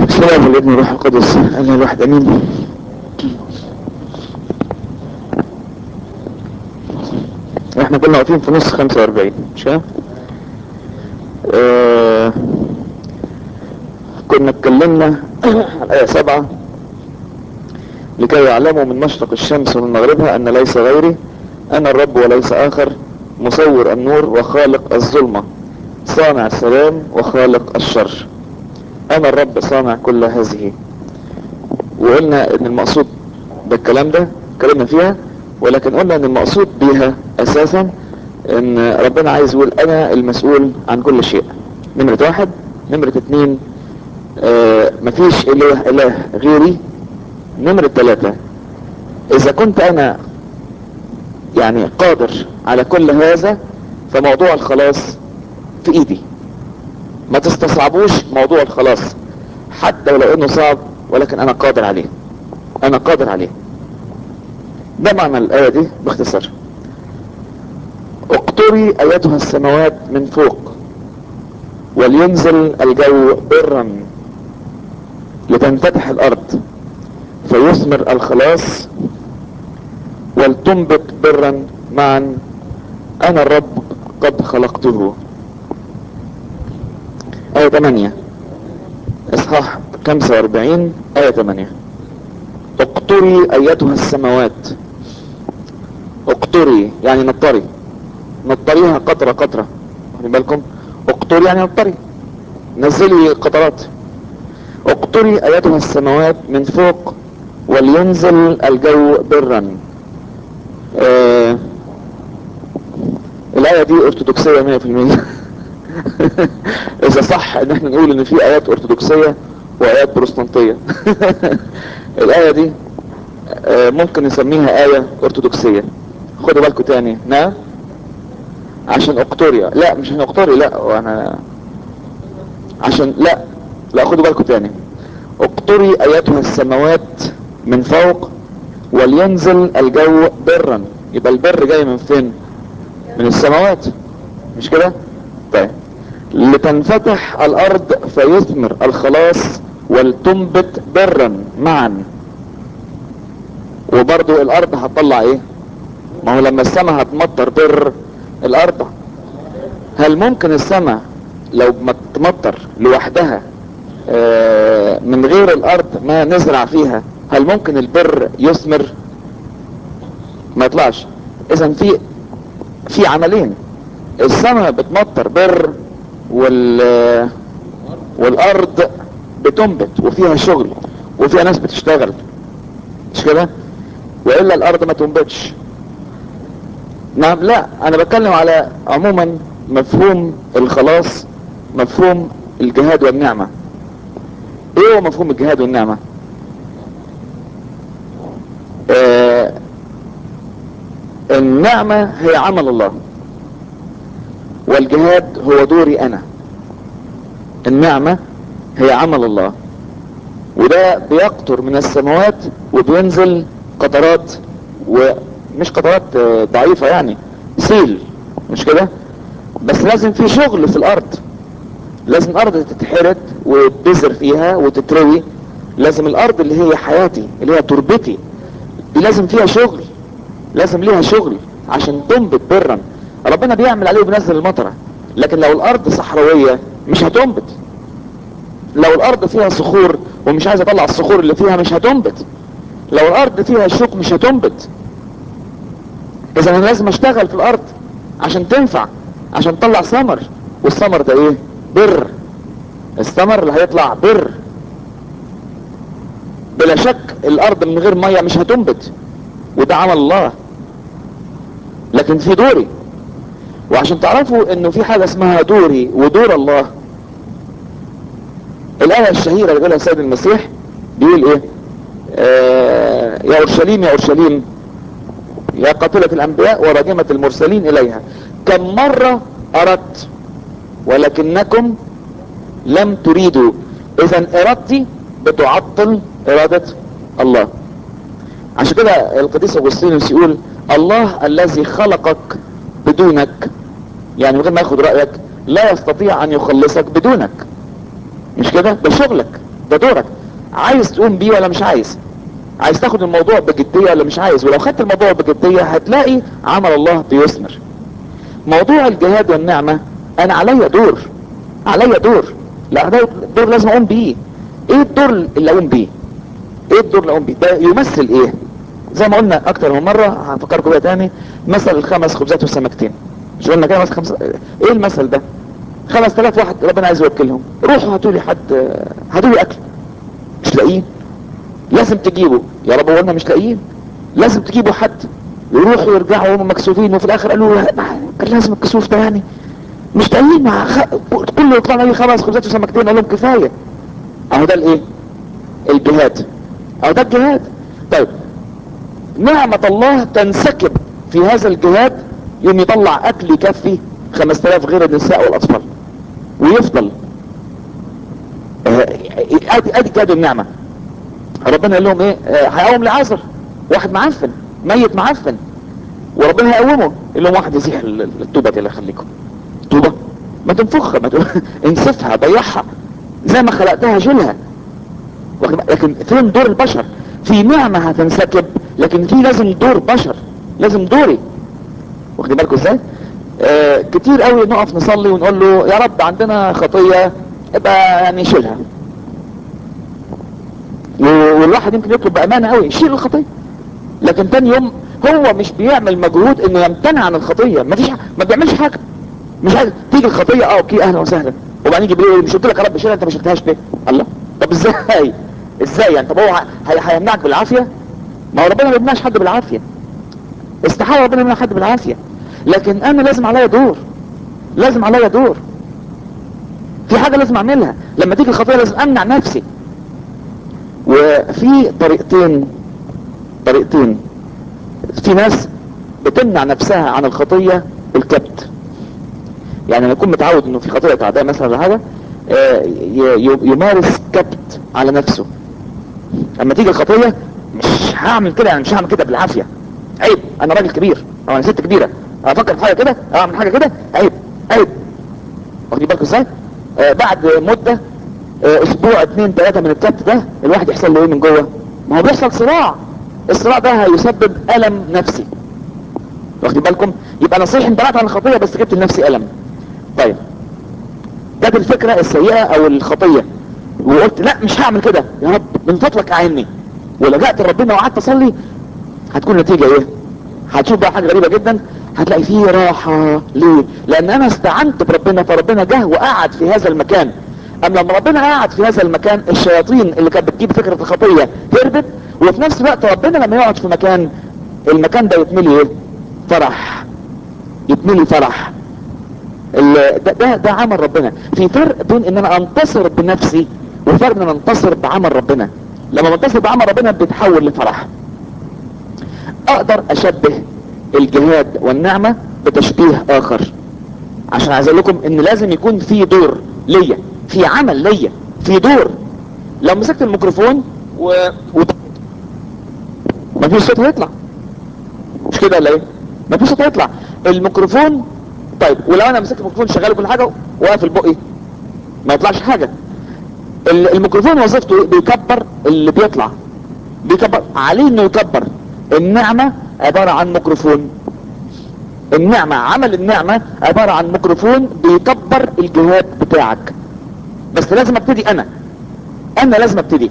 السلام والابن والروح القدس انا الواحد امين احنا كنا واقفين في نص 45 مش كده؟ اه كنا اتكلمنا عن آية سبعة لكي يعلموا من مشرق الشمس ومن مغربها أن ليس غيري أنا الرب وليس آخر مصور النور وخالق الظلمة صانع السلام وخالق الشر أنا الرب صانع كل هذه وقلنا أن المقصود بالكلام ده اتكلمنا فيها ولكن قلنا أن المقصود بيها أساسا أن ربنا عايز يقول أنا المسؤول عن كل شيء نمرة واحد نمرة اتنين آه مفيش إله إله غيري نمرة ثلاثة إذا كنت أنا يعني قادر على كل هذا فموضوع الخلاص في إيدي ما تستصعبوش موضوع الخلاص حتى ولو انه صعب ولكن انا قادر عليه انا قادر عليه ده معنى الايه دي باختصار اقطري ايتها السماوات من فوق ولينزل الجو برا لتنفتح الارض فيثمر الخلاص ولتنبت برا معا انا الرب قد خلقته آية 8 إصحاح 45 آية 8 اقطري أيتها السماوات اقطري يعني نطري نطريها قطرة قطرة واخدين بالكم اقطري يعني نطري نزلي قطرات اقطري أيتها السماوات من فوق ولينزل الجو برا آه الآية دي أرثوذكسية 100% اذا صح ان احنا نقول ان في ايات ارثوذكسية وايات بروستانتية الاية دي ممكن نسميها اية ارثوذكسية خدوا بالكم تاني نعم عشان اقتوريا لا مش عشان اقتوري لا وانا عشان لا لا خدوا بالكم تاني اقتري ايتها السماوات من فوق ولينزل الجو برا يبقى البر جاي من فين من السماوات مش كده طيب لتنفتح الارض فيثمر الخلاص ولتنبت برا معا وبرضو الارض هتطلع ايه ما هو لما السماء هتمطر بر الارض هل ممكن السماء لو ما تمطر لوحدها آه من غير الارض ما نزرع فيها هل ممكن البر يثمر ما يطلعش اذا في في عملين السماء بتمطر بر وال والارض بتنبت وفيها شغل وفيها ناس بتشتغل مش كده والا الارض ما تنبتش نعم لا انا بتكلم على عموما مفهوم الخلاص مفهوم الجهاد والنعمة ايه هو مفهوم الجهاد والنعمة آه النعمة هي عمل الله والجهاد هو دوري انا النعمة هي عمل الله وده بيقطر من السماوات وبينزل قطرات ومش قطرات ضعيفة يعني سيل مش كده بس لازم في شغل في الارض لازم الارض تتحرد وتبذر فيها وتتروي لازم الارض اللي هي حياتي اللي هي تربتي دي لازم فيها شغل لازم ليها شغل عشان تنبت برا ربنا بيعمل عليه وبينزل المطره لكن لو الارض صحراويه مش هتنبت لو الارض فيها صخور ومش عايز اطلع الصخور اللي فيها مش هتنبت لو الارض فيها شوك مش هتنبت اذا انا لازم اشتغل في الارض عشان تنفع عشان تطلع ثمر والثمر ده ايه بر الثمر اللي هيطلع بر بلا شك الارض من غير ميه مش هتنبت وده عمل الله لكن في دوري وعشان تعرفوا انه في حاجة اسمها دوري ودور الله الآية الشهيرة اللي بيقولها السيد المسيح بيقول ايه آه يا اورشليم يا اورشليم يا قاتلة الانبياء وراجمة المرسلين اليها كم مرة اردت ولكنكم لم تريدوا اذا ارادتي بتعطل ارادة الله عشان كده القديس اغسطينوس يقول الله الذي خلقك بدونك يعني من غير ما ياخد رأيك لا يستطيع ان يخلصك بدونك مش كده ده شغلك ده دورك عايز تقوم بيه ولا مش عايز عايز تاخد الموضوع بجدية ولا مش عايز ولو خدت الموضوع بجدية هتلاقي عمل الله بيثمر موضوع الجهاد والنعمة انا عليا دور عليا دور لا ده دور لازم اقوم بيه ايه الدور اللي اقوم بيه ايه الدور اللي اقوم بيه ده يمثل ايه زي ما قلنا اكتر من مرة هفكركم بيها تاني مثل الخمس خبزات والسمكتين مش قلنا كده مثل خمس ايه المثل ده خمس تلاف واحد ربنا عايز يوكلهم روحوا هاتوا لي حد هاتوا لي اكل مش لاقيين لازم تجيبوا يا رب قلنا مش لاقيين لازم تجيبوا حد يروحوا يرجعوا وهم مكسوفين وفي الاخر قالوا كان لازم الكسوف ده يعني مش لاقيين مع خ... كله يطلع لي خمس خبزات وسمكتين قال لهم كفايه اهو ده الايه الجهاد اهو ده الجهاد طيب نعمة الله تنسكب في هذا الجهاد يوم يطلع اكل يكفي 5000 غير النساء والاطفال ويفضل ادي ادي جهاد النعمة ربنا قال لهم ايه هيقوم لعازر واحد معفن ميت معفن وربنا هيقومه يقول لهم واحد يزيح الطوبة دي اللي يخليكم طوبة ما تنفخها ما انسفها ضيعها زي ما خلقتها جلها لكن فين دور البشر في نعمة هتنسكب لكن في لازم دور بشر لازم دوري واخدين بالكم ازاي آه كتير قوي نقف نصلي ونقول له يا رب عندنا خطية ابقى يعني شيلها والواحد يمكن يطلب بامانة قوي شيل الخطية لكن تاني يوم هو مش بيعمل مجهود انه يمتنع عن الخطية ما فيش ما بيعملش حاجة مش عايز تيجي الخطية اه اوكي اهلا وسهلا وبعدين يجي بيقول مش قلت لك يا رب شيلها انت ما شلتهاش ليه الله طب ازاي ازاي يعني طب هو هيمنعك بالعافية ما هو ربنا ما يمنعش حد بالعافية استحالة ربنا يمنع حد بالعافية لكن انا لازم عليا دور لازم عليا دور في حاجة لازم اعملها لما تيجي الخطية لازم امنع نفسي وفي طريقتين طريقتين في ناس بتمنع نفسها عن الخطية بالكبت يعني لما يكون متعود انه في خطية تعداء مثلا ولا حاجة يمارس كبت على نفسه اما تيجي الخطية مش هعمل كده يعني مش هعمل كده بالعافية عيب انا راجل كبير او انا ست كبيرة افكر في حاجة كده اعمل حاجة كده عيب عيب واخدين بالكم ازاي آه بعد مدة آه اسبوع اتنين تلاتة من الكبت ده الواحد يحصل له ايه من جوه ما هو بيحصل صراع الصراع ده هيسبب الم نفسي واخدين بالكم يبقى انا صحيح انتبهت عن الخطية بس جبت لنفسي الم طيب جت الفكرة السيئة او الخطية وقلت لا مش هعمل كده يا رب من فضلك اعيني ولجأت لربنا وقعدت اصلي هتكون نتيجة ايه هتشوف بقى حاجة غريبة جدا هتلاقي فيه راحة ليه لان انا استعنت بربنا فربنا جه وقعد في هذا المكان اما لما ربنا قعد في هذا المكان الشياطين اللي كانت بتجيب فكرة الخطية هربت وفي نفس الوقت ربنا لما يقعد في مكان المكان ده يتملي ايه فرح يتملي فرح ده, ده, ده عمل ربنا في فرق بين ان انا انتصر بنفسي وفرق ان انا انتصر بعمل ربنا لما بنتصر بعمل ربنا بتحول لفرح اقدر اشبه الجهاد والنعمة بتشبيه اخر عشان عايز اقول لكم ان لازم يكون في دور ليا في عمل ليا في دور لو مسكت الميكروفون و, و... مفيش صوت هيطلع مش كده ولا ايه مفيش صوت هيطلع الميكروفون طيب ولو انا مسكت الميكروفون شغال كل حاجه واقفل بقي ما يطلعش حاجه الميكروفون وظيفته بيكبر اللي بيطلع بيكبر عليه انه يكبر النعمه عباره عن ميكروفون النعمه عمل النعمه عباره عن ميكروفون بيكبر الجهاد بتاعك بس لازم ابتدي انا انا لازم ابتدي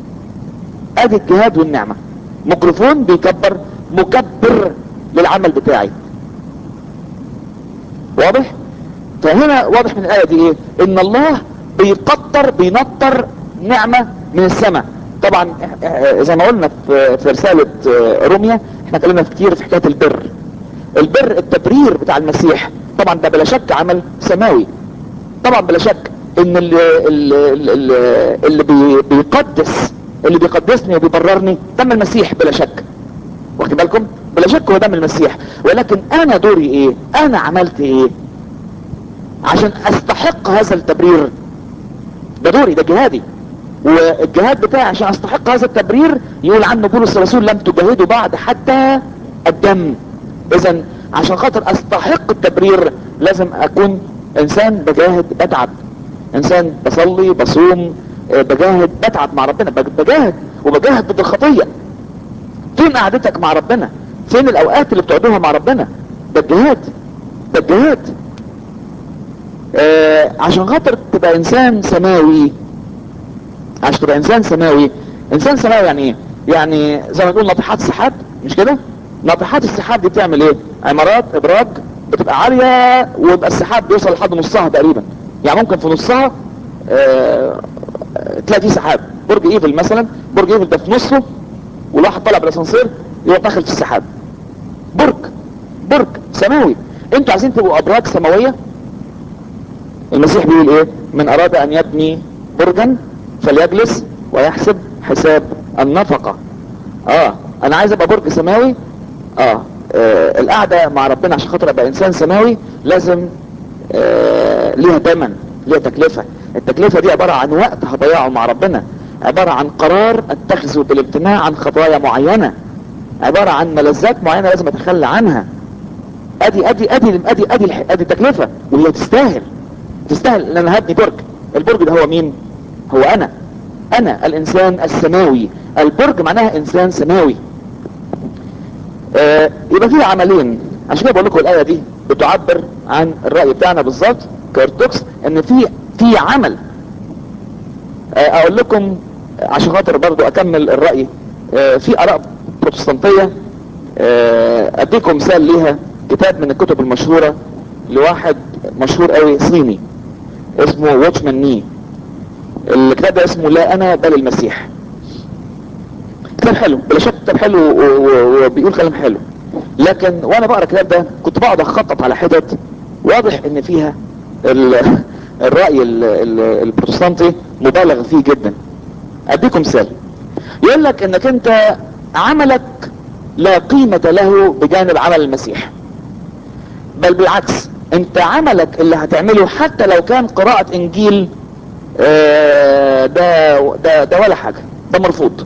ادي الجهاد والنعمه ميكروفون بيكبر مكبر للعمل بتاعي واضح فهنا واضح من الآية دي ايه ان الله بيقطر بينطر نعمة من السماء طبعا زي ما قلنا في رسالة روميا احنا اتكلمنا كتير في حكاية البر البر التبرير بتاع المسيح طبعا ده بلا شك عمل سماوي طبعا بلا شك ان اللي, اللي, اللي بي بيقدس اللي بيقدسني وبيبررني دم المسيح بلا شك واخد بالكم بلا شك هو دم المسيح ولكن انا دوري ايه انا عملت ايه عشان استحق هذا التبرير ده دوري ده جهادي والجهاد بتاعي عشان استحق هذا التبرير يقول عنه بولس الرسول لم تجاهدوا بعد حتى الدم اذا عشان خاطر استحق التبرير لازم اكون انسان بجاهد بتعب انسان بصلي بصوم آه، بجاهد بتعب مع ربنا بج- بجاهد وبجاهد ضد الخطيه فين قعدتك مع ربنا فين الاوقات اللي بتقعدوها مع ربنا ده الجهاد ده الجهاد آه عشان خاطر تبقى انسان سماوي عشان تبقى انسان سماوي انسان سماوي يعني ايه يعني زي ما نقول ناطحات السحاب مش كده ناطحات السحاب دي بتعمل ايه عمارات ابراج بتبقى عالية ويبقى السحاب بيوصل لحد نصها تقريبا يعني ممكن في نصها آه تلاقي فيه سحاب برج ايفل مثلا برج ايفل ده في نصه والواحد طالع بالاسانسير يروح داخل في السحاب برج برج سماوي انتوا عايزين تبقوا ابراج سماويه المسيح بيقول ايه من اراد ان يبني برجا فليجلس ويحسب حساب النفقة اه انا عايز ابقى برج سماوي اه, آه القعدة مع ربنا عشان خاطر ابقى انسان سماوي لازم آه ليها تمن ليها تكلفة التكلفة دي عبارة عن وقت هضيعه مع ربنا عبارة عن قرار اتخذه بالامتناع عن خطايا معينة عبارة عن ملذات معينة لازم اتخلى عنها ادي ادي ادي ادي ادي الح- ادي التكلفة وهي تستاهل تستاهل ان انا هبني برج البرج ده هو مين هو انا انا الانسان السماوي البرج معناها انسان سماوي آه يبقى في عملين عشان كده بقول لكم الايه دي بتعبر عن الراي بتاعنا بالظبط كارتوكس ان في في عمل آه اقول لكم عشان خاطر برضو اكمل الراي آه في اراء بروتستانتيه آه اديكم مثال ليها كتاب من الكتب المشهوره لواحد مشهور قوي صيني اسمه واتشمان ني الكتاب ده اسمه لا انا بل المسيح كتاب حلو بلا شك كتاب حلو و- و- وبيقول كلام حلو لكن وانا بقرا الكتاب ده كنت بقعد اخطط على حتت واضح ان فيها ال- الراي ال- ال- البروتستانتي مبالغ فيه جدا اديكم مثال يقول لك انك انت عملك لا قيمة له بجانب عمل المسيح بل بالعكس انت عملك اللي هتعمله حتى لو كان قراءة انجيل آه، ده ده ده ولا حاجة ده مرفوض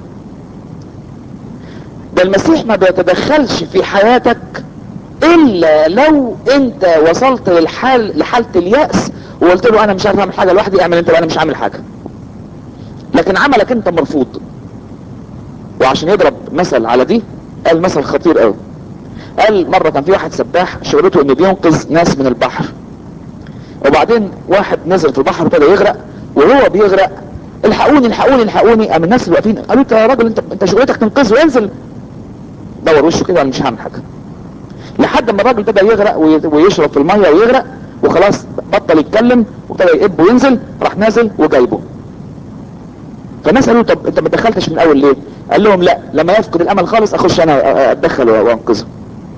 ده المسيح ما بيتدخلش في حياتك الا لو انت وصلت للحال لحالة اليأس وقلت له انا مش عارف اعمل حاجة لوحدي اعمل انت وانا مش عامل حاجة لكن عملك انت مرفوض وعشان يضرب مثل على دي قال مثل خطير قوي قال مرة كان في واحد سباح شغلته انه بينقذ ناس من البحر وبعدين واحد نزل في البحر وابتدى يغرق وهو بيغرق الحقوني الحقوني الحقوني قام الناس اللي واقفين قالوا انت يا راجل انت انت شغلتك تنقذه انزل دور وشه كده قال مش هعمل حاجه لحد ما الراجل ابتدى يغرق وي- ويشرب في الميه ويغرق وخلاص بطل يتكلم وابتدى يقب وينزل راح نازل وجايبه فالناس قالوا طب انت ما دخلتش من الاول ليه قال لهم لا لما يفقد الامل خالص اخش انا اتدخل وانقذه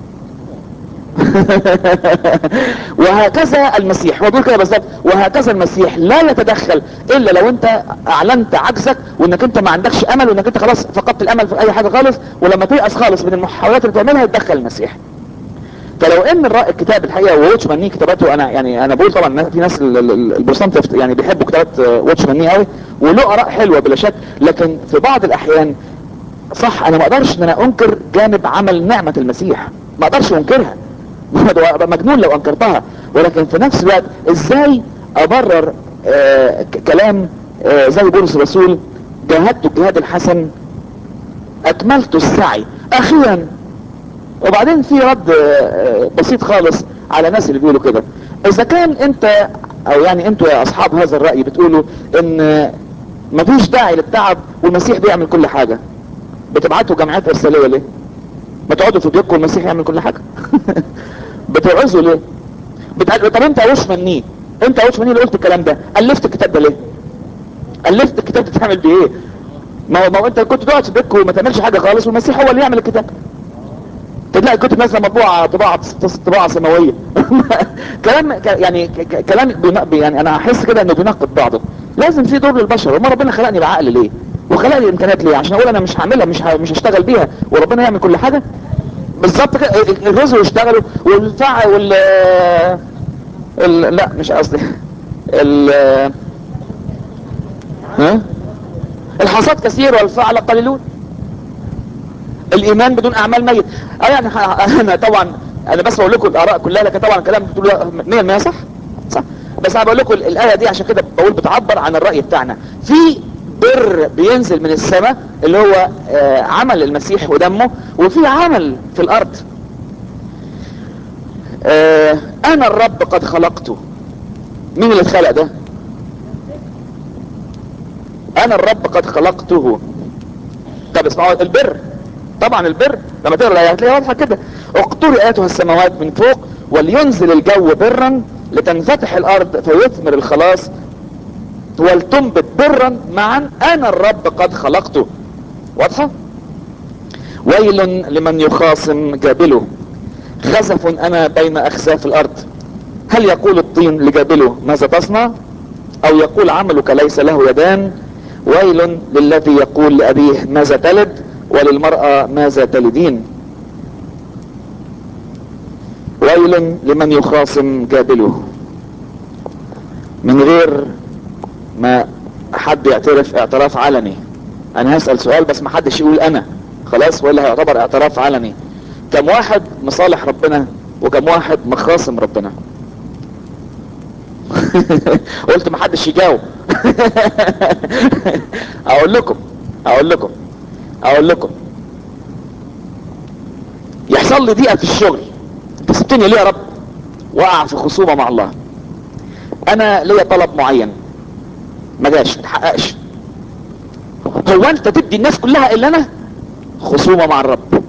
وهكذا المسيح هو بيقول كده بالظبط وهكذا المسيح لا يتدخل الا لو انت اعلنت عجزك وانك انت ما عندكش امل وانك انت خلاص فقدت الامل في اي حاجه خالص ولما تيأس خالص من المحاولات اللي بتعملها يتدخل المسيح فلو ان الرأي الكتاب الحقيقه ووتشمان ني كتاباته انا يعني انا بقول طبعا في ناس ال- ال- البروتستانت يفت- يعني بيحبوا كتابات آه، ووتشمان ني قوي وله اراء حلوه بلا شك لكن في بعض الاحيان صح انا ما اقدرش ان انا انكر جانب عمل نعمه المسيح ما اقدرش انكرها ده أبقى مجنون لو انكرتها ولكن في نفس الوقت ازاي ابرر آه ك- كلام آه زي بولس الرسول جاهدت الجهاد الحسن اكملت السعي اخيرا وبعدين في رد آه، بسيط خالص على الناس اللي بيقولوا كده اذا كان انت او يعني انتوا يا اصحاب هذا الرأي بتقولوا ان مفيش داعي للتعب والمسيح بيعمل كل حاجة بتبعتوا جمعيات ارسالية ليه ما تقعدوا في بيوتكم والمسيح يعمل كل حاجة بتوعظوا ليه بتع... طب انت يا وش مني انت يا وش مني اللي قلت الكلام ده الفت الكتاب ده ليه الفت الكتاب ده تعمل بيه ايه ما هو ما هو انت كنت تقعد في بيتك وما تعملش حاجة خالص والمسيح هو اللي يعمل الكتاب تلاقي الكتب نازله مطبوعه طباعه طباعه سماويه كلام ك- يعني ك- ك- كلام بينق- يعني انا احس كده انه بينقد بعضه لازم في دور للبشر وما ربنا خلقني بعقل ليه وخلق لي امكانيات ليه عشان اقول انا مش هعملها مش ه- مش هشتغل بيها وربنا يعمل كل حاجه بالظبط كده ال- الرزق يشتغلوا والفع وال ال... لا مش قصدي ال ها الحصاد كثير والفعل قليلون الايمان بدون اعمال ميت اه يعني ه- انا طبعا انا بس بقول لكم الاراء كلها لكن طبعا الكلام بتقولوا 100% صح صح بس انا بقول لكم الايه دي عشان كده بقول بتعبر عن الراي بتاعنا في بر بينزل من السماء اللي هو آه، عمل المسيح ودمه وفي عمل في الارض آه، انا الرب قد خلقته مين اللي اتخلق ده انا الرب قد خلقته طب اسمعوا البر طبعا البر لما تقرا الايه هتلاقيها واضحه كده اقتري ايتها السماوات من فوق ولينزل الجو برا لتنفتح الارض فيثمر الخلاص ولتنبت برا معا انا الرب قد خلقته واضحه ويل لمن يخاصم جابله خزف انا بين اخساف الارض هل يقول الطين لجابله ماذا تصنع او يقول عملك ليس له يدان ويل للذي يقول لابيه ماذا تلد وللمرأة ماذا تلدين ويل لمن يخاصم جابله من غير ما حد يعترف اعتراف علني انا هسأل سؤال بس ما حدش يقول انا خلاص ولا هيعتبر اعتراف علني كم واحد مصالح ربنا وكم واحد مخاصم ربنا قلت ما حدش يجاوب اقول لكم اقول لكم اقول لكم يحصل لي ضيقه في الشغل انت سبتني ليه يا رب وقع في خصومه مع الله انا ليا طلب معين ما جاش ما اتحققش هو انت تدي الناس كلها الا انا خصومه مع الرب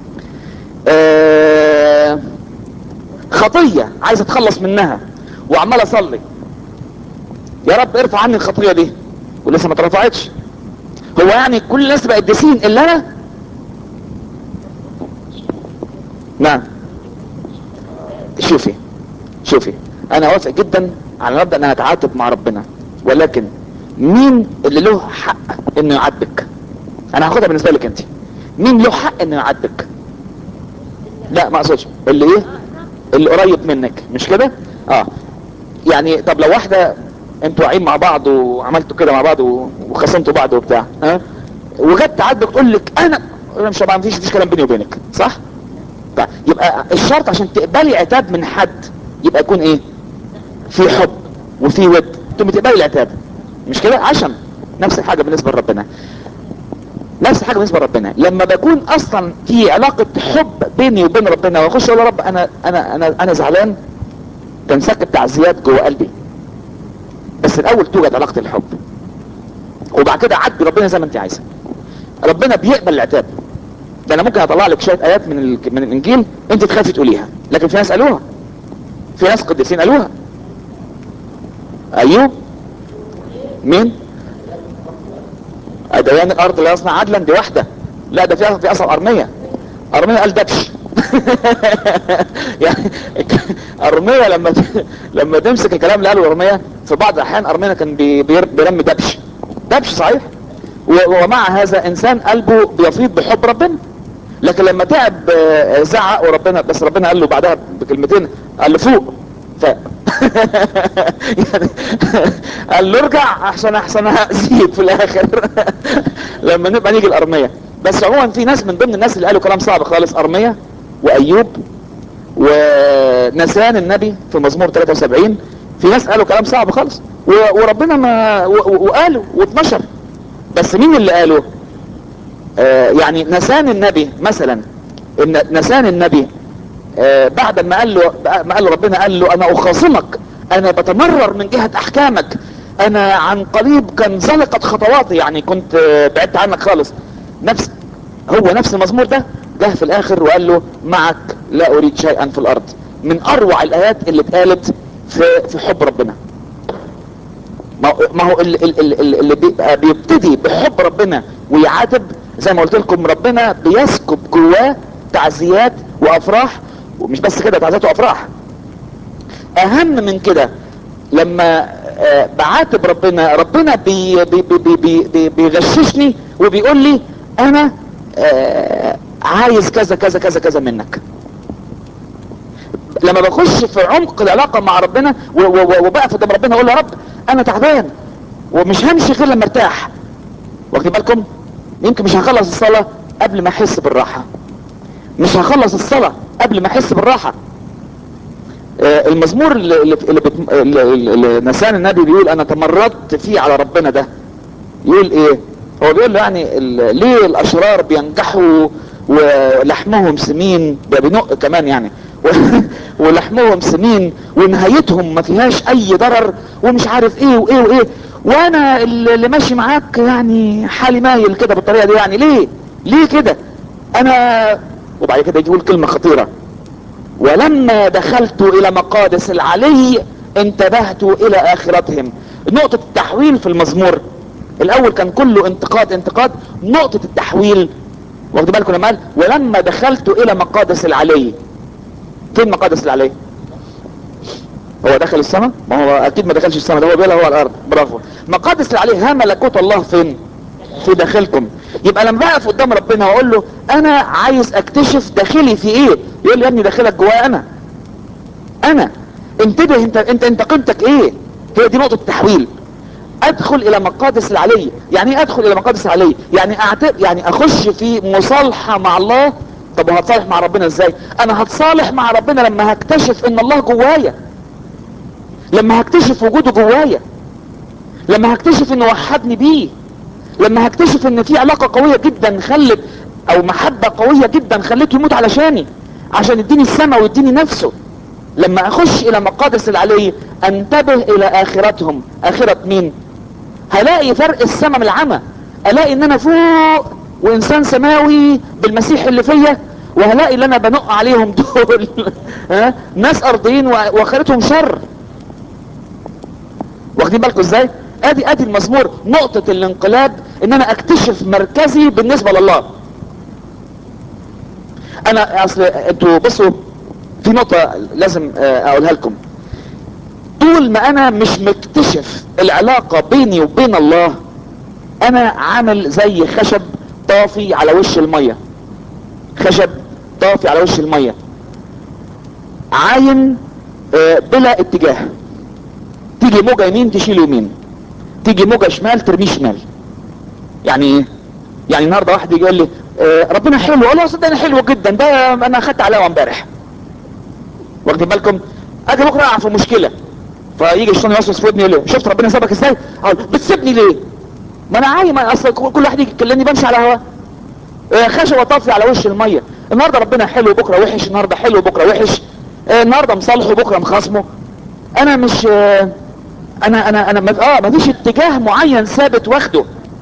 آه خطيه عايز اتخلص منها وعمال اصلي يا رب ارفع عني الخطيه دي ولسه ما اترفعتش هو يعني كل الناس بقت قديسين الا انا نعم شوفي شوفي انا اوافق جدا على مبدا ان انا اتعاتب مع ربنا ولكن مين اللي له حق انه يعاتبك انا هاخدها بالنسبه لك انت مين له حق انه يعاتبك لا ما اقصدش اللي ايه اللي قريب منك مش كده اه يعني طب لو واحده انتوا واقعين مع بعض وعملتوا كده مع بعض و- وخصمتوا بعض وبتاع ها وجت تعاتبك تقول لك انا أنا مش ما فيش فيش كلام بيني وبينك صح طيب يبقى الشرط عشان تقبلي عتاب من حد يبقى يكون ايه في حب وفي ود انتوا بتقبلي العتاب مش كده عشان نفس الحاجه بالنسبه لربنا نفس الحاجه بالنسبه لربنا لما بكون اصلا في علاقه حب بيني وبين ربنا واخش اقول يا رب انا انا انا انا زعلان تنسكب تعزيات جوه قلبي بس الاول توجد علاقه الحب وبعد كده عدي ربنا زي ما انت عايزه ربنا بيقبل العتاب ده انا ممكن اطلع لك شويه ايات من ال... من الانجيل انت تخافي تقوليها لكن في ناس قالوها في ناس قديسين قالوها ايوب مين ديان الارض لا يصنع عدلا دي واحده لا ده فيها في اصل ارميه ارميه قال دبش يعني ارميه لما ت- لما تمسك الكلام اللي قاله ارميه في بعض الاحيان ارميه كان بي- بير- بيرمي دبش دبش صحيح و- ومع هذا انسان قلبه بيفيض بحب ربنا لكن لما تعب آه، زعق وربنا بس ربنا قال له بعدها بكلمتين قال له فوق ف يعني قال له ارجع احسن احسن هأذيك في الاخر لما نبقى نيجي الارميه بس عموما في ناس من ضمن الناس اللي قالوا كلام صعب خالص ارميه وايوب ونسان النبي في مزمور 73 في ناس قالوا كلام صعب خالص و- وربنا ما و- و- وقالوا واتنشر بس مين اللي قالوا آه يعني نسان النبي مثلا ان نسان النبي آه بعد ما قال له ما قال له ربنا قال له انا اخاصمك انا بتمرر من جهة احكامك انا عن قريب كان زلقت خطواتي يعني كنت آه بعدت عنك خالص نفس هو نفس المزمور ده جه في الاخر وقال له معك لا اريد شيئا في الارض من اروع الايات اللي اتقالت في في حب ربنا ما هو- ما هو اللي, اللي, اللي بيبقى بيبتدي بحب ربنا ويعاتب زي ما قلت لكم ربنا بيسكب جواه تعزيات وافراح ومش بس كده تعزيات وافراح اهم من كده لما آه، بعاتب ربنا ربنا بي بي بي بي بي بي بيغششني وبيقول لي انا آه، عايز كذا كذا كذا كذا منك لما بخش في عمق العلاقة مع ربنا و- و- و- وبقف قدام ربنا اقول له يا رب انا تعبان ومش همشي غير لما ارتاح واخدين بالكم يمكن مش هخلص الصلاة قبل ما احس بالراحة مش هخلص الصلاة قبل ما احس بالراحة آه، المزمور اللي, اللي, اللي, بت... اللي, اللي نسان النبي بيقول انا تمردت فيه على ربنا ده يقول ايه هو بيقول له يعني ال- ليه الاشرار بينجحوا ولحمهم سمين ده بنق كمان يعني و- ولحمهم سمين ونهايتهم ما فيهاش اي ضرر ومش عارف ايه وايه وايه وانا اللي ماشي معاك يعني حالي مايل كده بالطريقه دي يعني ليه ليه كده انا وبعد كده يقول كلمه خطيره ولما دخلت الى مقادس العلي انتبهت الى اخرتهم نقطة التحويل في المزمور الاول كان كله انتقاد انتقاد نقطة التحويل واخد بالكم لما قال ولما دخلت الى مقادس العلي فين مقادس العلي هو دخل السماء ما هو اكيد ما دخلش السماء ده هو بيقول هو الارض برافو مقادس العلي ها ملكوت الله فين في داخلكم يبقى لما بقف قدام ربنا واقول له انا عايز اكتشف داخلي في ايه يقول لي يا ابني داخلك جوايا انا انا انتبه انت انت انت قيمتك ايه هي دي نقطة التحويل ادخل الى مقادس العلي يعني ايه ادخل الى مقادس العلي يعني اعتبر يعني اخش في مصالحة مع الله طب وهتصالح مع ربنا ازاي انا هتصالح مع ربنا لما هكتشف ان الله جوايا لما هكتشف وجوده جوايا لما هكتشف انه وحدني بيه لما هكتشف ان في علاقة قوية جدا خلت او محبة قوية جدا خلته يموت علشاني عشان يديني السماء ويديني نفسه لما اخش الى مقادس العلي انتبه الى اخرتهم اخرة مين هلاقي فرق السماء من العمى الاقي ان انا فوق وانسان سماوي بالمسيح اللي فيا وهلاقي اللي انا بنق عليهم دول ها ناس ارضيين واخرتهم شر واخدين بالكم ازاي ادي ادي المزمور نقطة الانقلاب ان انا اكتشف مركزي بالنسبة لله انا اصل انتوا بصوا في نقطة لازم اقولها لكم طول ما انا مش مكتشف العلاقة بيني وبين الله انا عامل زي خشب طافي على وش المية خشب طافي على وش المية عاين بلا اتجاه تيجي موجة يمين تشيل يمين تيجي موجة شمال ترميه شمال يعني ايه يعني النهارده واحد يجي يقول لي آه ربنا حلو اقول له صدقني حلو جدا ده انا اخدت علاوه امبارح واخدين بالكم اجي بكره اقع في مشكله فيجي الشيطان يوسوس في ودني يقول لي شفت ربنا سابك ازاي اقول بتسيبني ليه ما انا عايم اصل كل واحد يجي يكلمني بمشي على هوا آه خشبه طافي على وش الميه النهارده ربنا حلو بكره وحش النهارده حلو بكره وحش آه النهارده مصالحه بكره مخاصمه انا مش آه انا انا انا مف... اه مفيش اتجاه معين ثابت واخده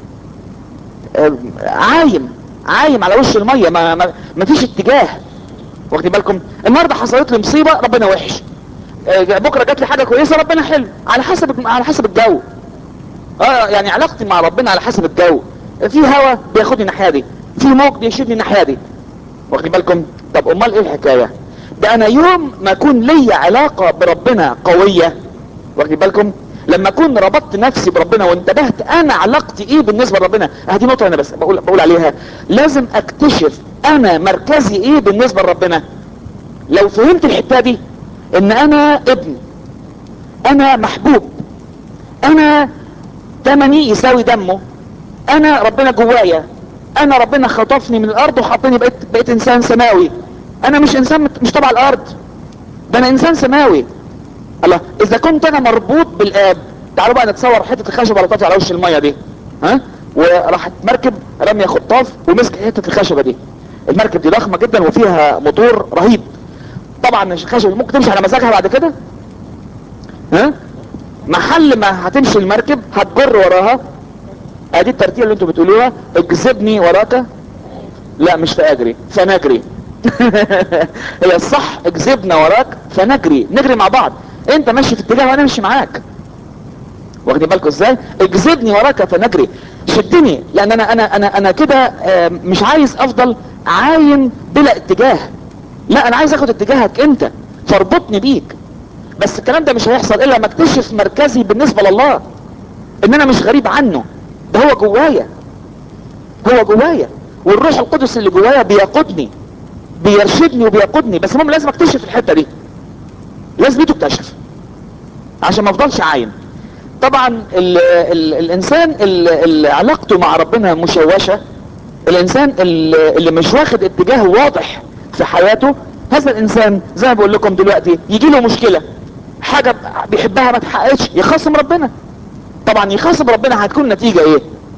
آه عايم عايم على وش الميه ما ما مفيش اتجاه واخدين بالكم النهارده حصلت لي مصيبه ربنا وحش آه بكره جات لي حاجه كويسه ربنا حلو على حسب على حسب الجو اه يعني علاقتي مع ربنا على حسب الجو في هوا بياخدني الناحيه دي في موج بيشدني الناحيه دي واخدين بالكم طب امال ايه الحكايه ده انا يوم ما اكون ليا علاقه بربنا قويه واخدين بالكم لما اكون ربطت نفسي بربنا وانتبهت انا علاقتي ايه بالنسبه لربنا هذه نقطه انا بس بقول بقول عليها لازم اكتشف انا مركزي ايه بالنسبه لربنا لو فهمت الحته دي ان انا ابن انا محبوب انا تمني يساوي دمه انا ربنا جوايا انا ربنا خطفني من الارض وحطني بقيت بقيت انسان سماوي انا مش انسان مش تبع الارض ده انا انسان سماوي الله اذا كنت انا مربوط بالاب تعالوا بقى نتصور حته الخشبه اللي طافيه على وش الميه دي ها وراحت مركب رميه خطاف ومسك حته الخشبه دي المركب دي ضخمه جدا وفيها موتور رهيب طبعا الخشبه ممكن تمشي على مزاجها بعد كده ها محل ما هتمشي المركب هتجر وراها ادي الترتيب اللي انتوا بتقولوها اجذبني وراك لا مش فاجري فنجري هي الصح اجذبنا وراك فنجري نجري مع بعض انت ماشي في اتجاه وانا ماشي معاك واخدين بالكم ازاي اجذبني وراك فنجري شدني لان انا انا انا انا كده مش عايز افضل عايم بلا اتجاه لا انا عايز اخد اتجاهك انت فاربطني بيك بس الكلام ده مش هيحصل الا لما اكتشف مركزي بالنسبه لله ان انا مش غريب عنه ده هو جوايا هو جوايا والروح القدس اللي جوايا بيقودني بيرشدني وبيقودني بس المهم لازم اكتشف الحته دي لازم دي تكتشف عشان ما افضلش عايم طبعا ال ال الانسان اللي علاقته مع ربنا مشوشه الانسان اللي, اللي مش واخد اتجاه واضح في حياته هذا الانسان زي ما بقول لكم دلوقتي يجي له مشكله حاجه بيحبها ما تحققش يخاصم ربنا طبعا يخاصم ربنا هتكون نتيجه ايه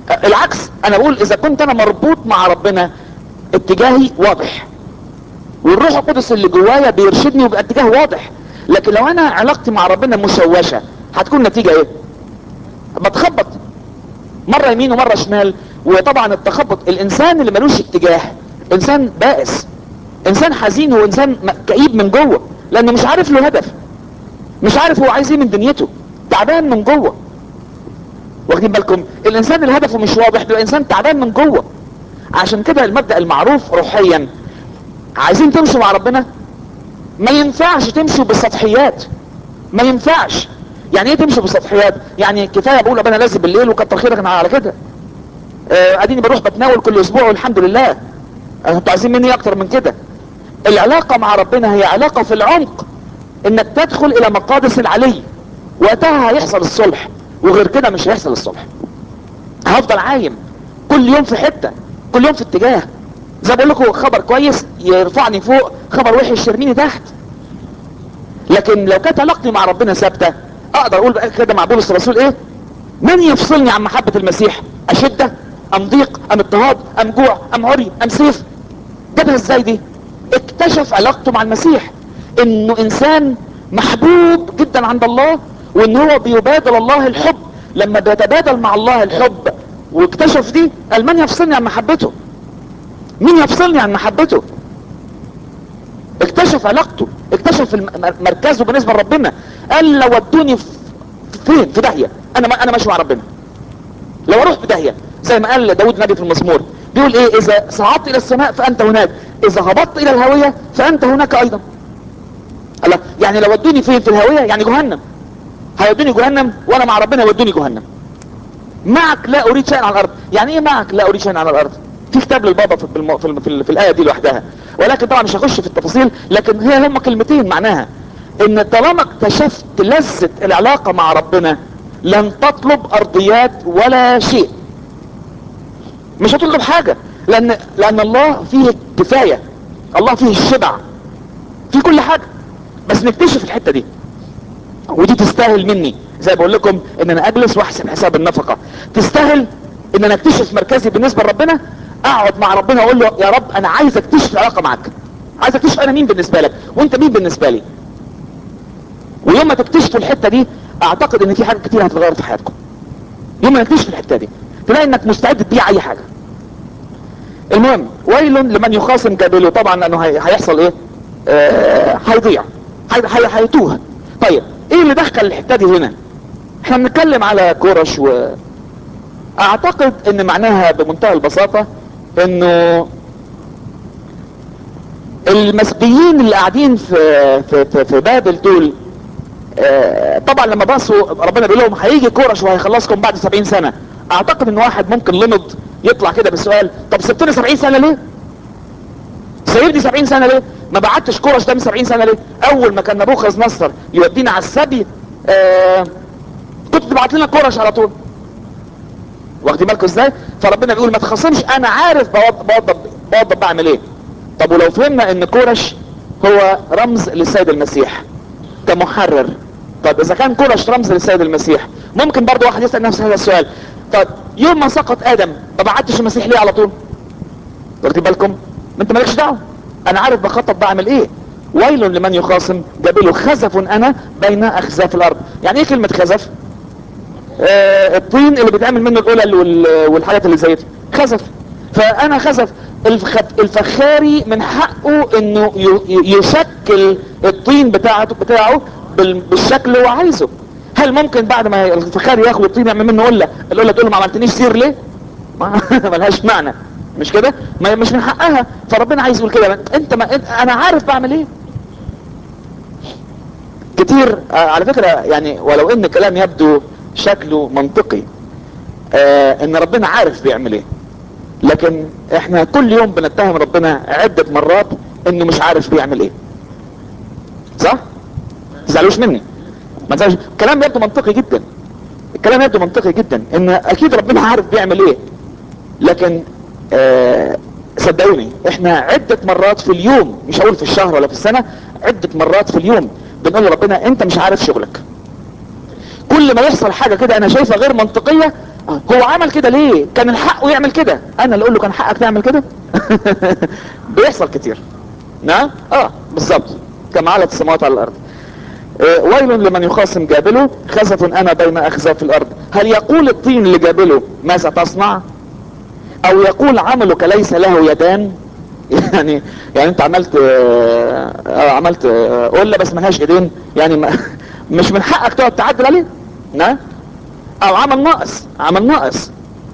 العكس انا بقول اذا كنت انا مربوط مع ربنا اتجاهي واضح والروح القدس اللي جوايا بيرشدني ويبقى اتجاه واضح لكن لو انا علاقتي مع ربنا مشوشة هتكون نتيجة ايه بتخبط مرة يمين ومرة شمال وطبعا التخبط الانسان اللي ملوش اتجاه انسان بائس انسان حزين وانسان كئيب من جوه لانه مش عارف له هدف مش عارف هو عايز ايه من دنيته تعبان من جوه واخدين بالكم الانسان اللي هدفه مش واضح ده انسان تعبان من جوه عشان كده المبدأ المعروف روحيا عايزين تمشوا مع ربنا ما ينفعش تمشوا بالسطحيات ما ينفعش يعني ايه تمشوا بالسطحيات يعني كفايه بقول ربنا لازم بالليل وكتر خيرك انا على كده آه، اديني بروح بتناول كل اسبوع والحمد لله آه، انتوا عايزين مني اكتر من كده العلاقه مع ربنا هي علاقه في العمق انك تدخل الى مقادس العلي وقتها هيحصل الصلح وغير كده مش هيحصل الصلح هفضل عايم كل يوم في حته كل يوم في اتجاه زي بقول لكم خبر كويس يرفعني فوق خبر وحش يرميني تحت لكن لو كانت علاقتي مع ربنا ثابته اقدر اقول بقى كده مع بولس الرسول ايه من يفصلني عن محبه المسيح اشده ام ضيق ام اضطهاد ام جوع ام عري ام سيف جابها ازاي دي اكتشف علاقته مع المسيح انه انسان محبوب جدا عند الله وان هو بيبادل الله الحب لما بيتبادل مع الله الحب واكتشف دي قال من يفصلني عن محبته مين يفصلني عن محبته اكتشف علاقته اكتشف الم- مركزه بالنسبه لربنا قال لو ودوني في- فين في داهيه انا ما انا ماشي مع ربنا لو اروح في داهيه زي ما قال داود نبي في المزمور بيقول ايه اذا صعدت الى السماء فانت هناك اذا هبطت الى الهاويه فانت هناك ايضا الله يعني لو ودوني فين في الهاويه يعني جهنم هيودوني جهنم وانا مع ربنا يودوني جهنم معك لا اريد شيئا على الارض يعني ايه معك لا اريد شيئا على الارض في كتاب للبابا في, الم... في, الم... في, ال... في الايه دي لوحدها ولكن طبعا مش هخش في التفاصيل لكن هي هم كلمتين معناها ان طالما اكتشفت لذة العلاقة مع ربنا لن تطلب ارضيات ولا شيء مش هتطلب حاجة لان لان الله فيه كفاية الله فيه الشبع في كل حاجة بس نكتشف الحتة دي ودي تستاهل مني زي بقول لكم ان انا اجلس واحسب حساب النفقة تستاهل ان انا اكتشف مركزي بالنسبة لربنا اقعد مع ربنا واقول له يا رب انا عايز اكتشف العلاقة معاك عايز اكتشف انا مين بالنسبة لك وانت مين بالنسبة لي ويوم ما تكتشفوا الحتة دي اعتقد ان في حاجات كتير هتتغير في حياتكم يوم ما نكتشف الحتة دي تلاقي انك مستعد تبيع اي حاجة المهم ويل لمن يخاصم كابله طبعا لانه هي- هيحصل ايه آه، هيضيع هي- هي- هيتوه طيب ايه اللي دخل الحته دي هنا احنا بنتكلم على كورش و اعتقد ان معناها بمنتهى البساطة انه المسبيين اللي قاعدين في في في, في بابل دول آه، طبعا لما بصوا ربنا بيقول لهم هيجي كورش وهيخلصكم بعد 70 سنة اعتقد ان واحد ممكن لمض يطلع كده بالسؤال طب سبتني 70 سنة ليه سيبني 70 سنة ليه ما بعتش كورش ده من 70 سنة ليه اول ما كان نبوخذ نصر يودينا على السبي آه كنت تبعت لنا كورش على طول واخدين بالكم ازاي فربنا بيقول ما تخصمش انا عارف بوضب بوضب, بوضب بعمل ايه طب ولو فهمنا ان كورش هو رمز للسيد المسيح كمحرر طب اذا كان كورش رمز للسيد المسيح ممكن برضو واحد يسأل نفسه هذا السؤال طب يوم ما سقط ادم ما بعتش المسيح ليه على طول واخدين بالكم ما انت مالكش دعوه انا عارف بخطط بعمل ايه ويل لمن يخاصم جبله خزف انا بين اخزاف الارض يعني ايه كلمة خزف آه الطين اللي بيتعمل منه القلل وال- والحاجات اللي زي دي خزف فانا خزف الفخ- الفخاري من حقه انه ي- ي- يشكل الطين بتاعته بتاعه بال- بالشكل اللي هو عايزه هل ممكن بعد ما الفخاري ياخد الطين يعمل منه قله القله تقول له ما عملتنيش سير ليه ما ملهاش معنى مش كده ما مش من حقها فربنا عايز يقول كده انت ما انت انا عارف بعمل ايه كتير آه على فكرة يعني ولو ان الكلام يبدو شكله منطقي آه ان ربنا عارف بيعمل ايه لكن احنا كل يوم بنتهم ربنا عدة مرات انه مش عارف بيعمل ايه صح؟ تزعلوش مني ما تزعلوش الكلام يبدو منطقي جدا الكلام يبدو منطقي جدا ان اكيد ربنا عارف بيعمل ايه لكن آه صدقوني احنا عدة مرات في اليوم مش هقول في الشهر ولا في السنة عدة مرات في اليوم بنقول لربنا انت مش عارف شغلك كل ما يحصل حاجة كده انا شايفها غير منطقية هو عمل كده ليه كان من حقه يعمل كده انا اللي اقول له كان حقك تعمل كده بيحصل كتير نعم اه بالظبط كما علت السماوات على الارض آه، ويل لمن يخاصم جابله خزف انا بين اخزاف الارض هل يقول الطين لجابله ماذا تصنع او يقول عملك ليس له يدان يعني يعني انت عملت آه، آه، عملت آه، قله بس ملهاش ايدين يعني ما مش من حقك تقعد تعدل عليه نعم او عمل ناقص عمل ناقص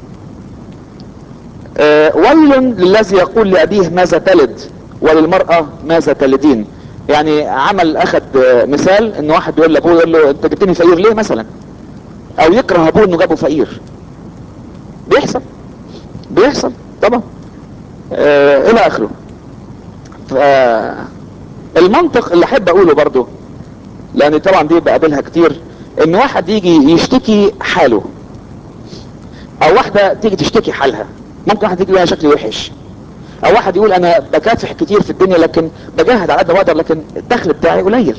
آه، ويل للذي يقول لأبيه ماذا تلد وللمرأة ماذا تلدين يعني عمل اخد آه، مثال ان واحد يقول لابوه يقول له انت جبتني فقير ليه مثلا او يكره ابوه انه جابه فقير بيحصل بيحصل طبعا آه الى اخره فالمنطق اللي احب اقوله برضو لان طبعا دي بقابلها كتير ان واحد يجي يشتكي حاله او واحدة تيجي تشتكي حالها ممكن واحد يجي لها شكل وحش او واحد يقول انا بكافح كتير في الدنيا لكن بجاهد على قد ما اقدر لكن الدخل بتاعي قليل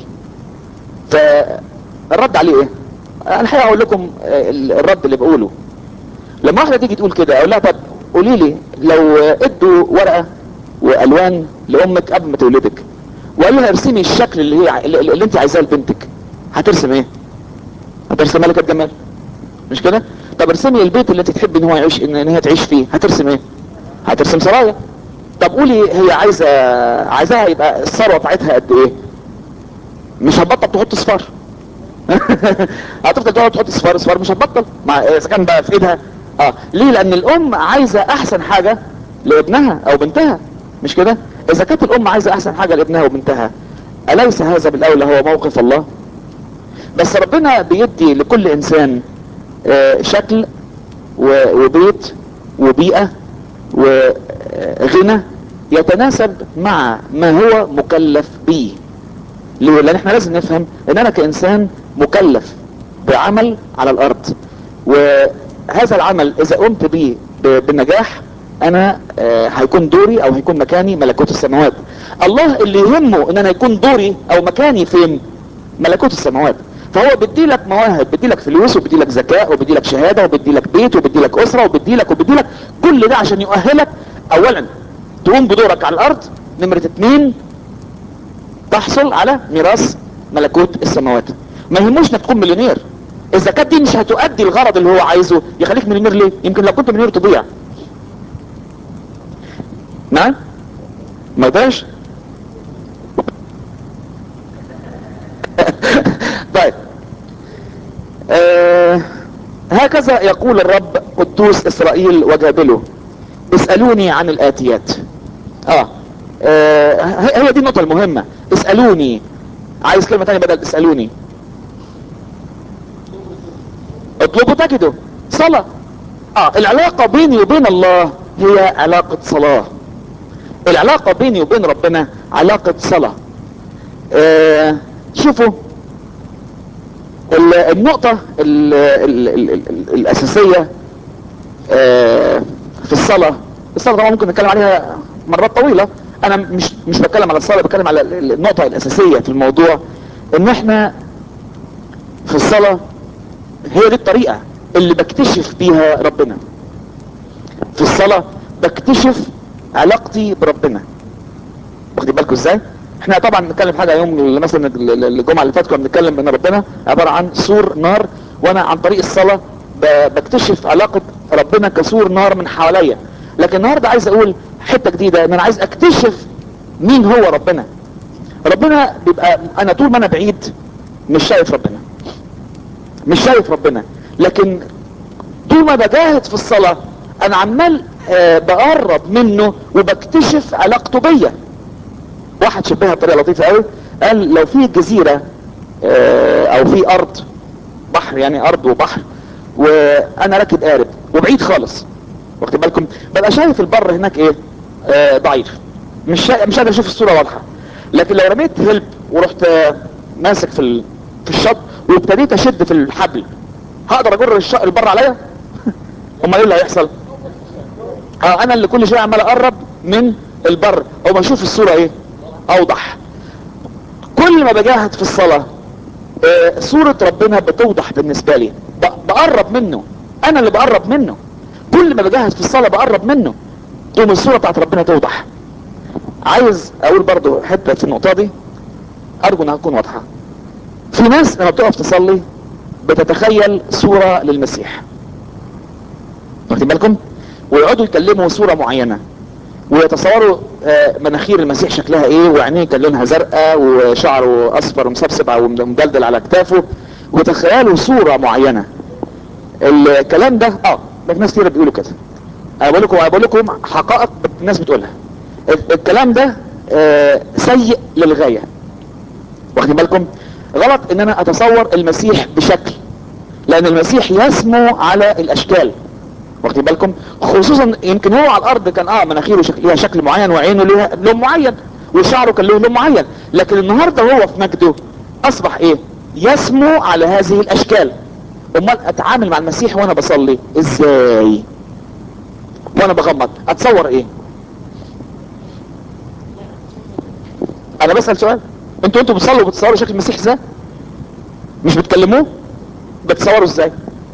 فالرد عليه ايه انا الحقيقه اقول لكم آه، الرد اللي بقوله لما واحده تيجي تقول كده اقول لها طب قولي لي لو ادوا ورقه والوان لامك قبل ما تولدك وقالوا لها ارسمي الشكل اللي هي اللي, اللي انت عايزاه لبنتك هترسم ايه هترسم ملكه جمال مش كده طب ارسمي البيت اللي انت تحبي ان هو يعيش ان إن هي تعيش فيه هترسم ايه هترسم سرايا طب قولي هي عايزه عايزاها يبقى الثروه بتاعتها قد ايه مش هتبطل تحط صفار هتفضل تقعد تحط صفار صفار مش هتبطل مع اذا كان بقى في ايدها اه ليه لان الام عايزه احسن حاجه لابنها او بنتها مش كده اذا كانت الام عايزه احسن حاجه لابنها وبنتها اليس هذا بالاولى هو موقف الله بس ربنا بيدي لكل انسان آه، شكل و- وبيت وبيئة وغنى يتناسب مع ما هو مكلف به ليه؟ لان احنا لازم نفهم ان انا كانسان مكلف بعمل على الارض وهذا العمل اذا قمت به ب- بنجاح انا آه، هيكون دوري او هيكون مكاني ملكوت السماوات الله اللي يهمه ان انا يكون دوري او مكاني فين ملكوت السماوات فهو بيدي لك مواهب بيدي لك فلوس وبيدي لك ذكاء وبيدي لك شهاده وبيدي لك بيت وبيدي لك اسره وبيدي لك وبيدي لك كل ده عشان يؤهلك اولا تقوم بدورك على الارض نمره اتنين تحصل على ميراث ملكوت السماوات ما يهموش انك تكون مليونير اذا كانت دي مش هتؤدي الغرض اللي هو عايزه يخليك مليونير ليه يمكن لو كنت مليونير تضيع نعم ما يقدرش طيب آه هكذا يقول الرب قدوس اسرائيل وجابله اسألوني عن الاتيات اه, آه هي هي دي النقطة المهمة اسألوني عايز كلمة تانية بدل اسألوني اطلبوا تجدوا صلاة اه العلاقة بيني وبين الله هي علاقة صلاة العلاقة بيني وبين ربنا علاقة صلاة آه شوفوا ال- النقطة ال ال ال ال الأساسية آه، في الصلاة الصلاة طبعا ممكن نتكلم عليها مرات طويلة أنا مش مش بتكلم على الصلاة بتكلم على ال- ال- النقطة الأساسية في الموضوع إن إحنا في الصلاة هي دي الطريقة اللي بكتشف بيها ربنا في الصلاة بكتشف علاقتي بربنا واخدين بالكم ازاي احنا طبعا بنتكلم في حاجه يوم مثلا ال- ال- الجمعه اللي فاتت كنا بنتكلم ان ربنا عباره عن سور نار وانا عن طريق الصلاه ب- بكتشف علاقه ربنا كسور نار من حواليا لكن النهارده عايز اقول حته جديده ان انا عايز اكتشف مين هو ربنا ربنا بيبقى انا طول ما انا بعيد مش شايف ربنا مش شايف ربنا لكن طول ما بجاهد في الصلاة انا عمال آه، بقرب منه وبكتشف علاقته بيا واحد شبهها بطريقة لطيفة قوي قال لو في جزيرة آه، او في ارض بحر يعني ارض وبحر وانا راكب قارب وبعيد خالص واخد بالكم ببقى شايف البر هناك ايه آه ضعيف مش شا... مش قادر اشوف الصورة واضحة لكن لو رميت هلب ورحت آه، ماسك في ال... في الشط وابتديت اشد في الحبل هقدر اجر الش... البر عليا امال ايه اللي هيحصل اه انا اللي كل شويه عمال اقرب من البر او بشوف الصوره ايه اوضح كل ما بجاهد في الصلاه آه صوره ربنا بتوضح بالنسبه لي ب- بقرب منه انا اللي بقرب منه كل ما بجهز في الصلاة بقرب منه تقوم الصورة بتاعت ربنا توضح عايز اقول برضو حتة في النقطة دي ارجو انها تكون واضحة في ناس لما بتقف تصلي بتتخيل صورة للمسيح واخدين بالكم ويقعدوا يكلموا صورة معينة ويتصوروا آه، مناخير المسيح شكلها ايه وعينيه كان لونها زرقاء وشعره اصفر ومسبسب او مدلدل على كتافه وتخيلوا صورة معينة الكلام ده اه ده في ناس كتير بيقولوا كده انا بقول لكم انا بقول لكم حقائق الناس بتقولها ال- الكلام ده آه، سيء للغاية واخدين بالكم غلط ان انا اتصور المسيح بشكل لان المسيح يسمو على الاشكال واخدين بالكم خصوصا يمكن هو على الارض كان اه مناخيره شكل ليها شكل معين وعينه ليها لون معين وشعره كان له لون معين لكن النهارده هو في مجده اصبح ايه يسمو على هذه الاشكال امال اتعامل مع المسيح وانا بصلي ازاي وانا بغمض اتصور ايه انا بسأل سؤال انتوا انتوا بتصلوا بتصوروا شكل المسيح ازاي مش بتكلموه بتصوروا ازاي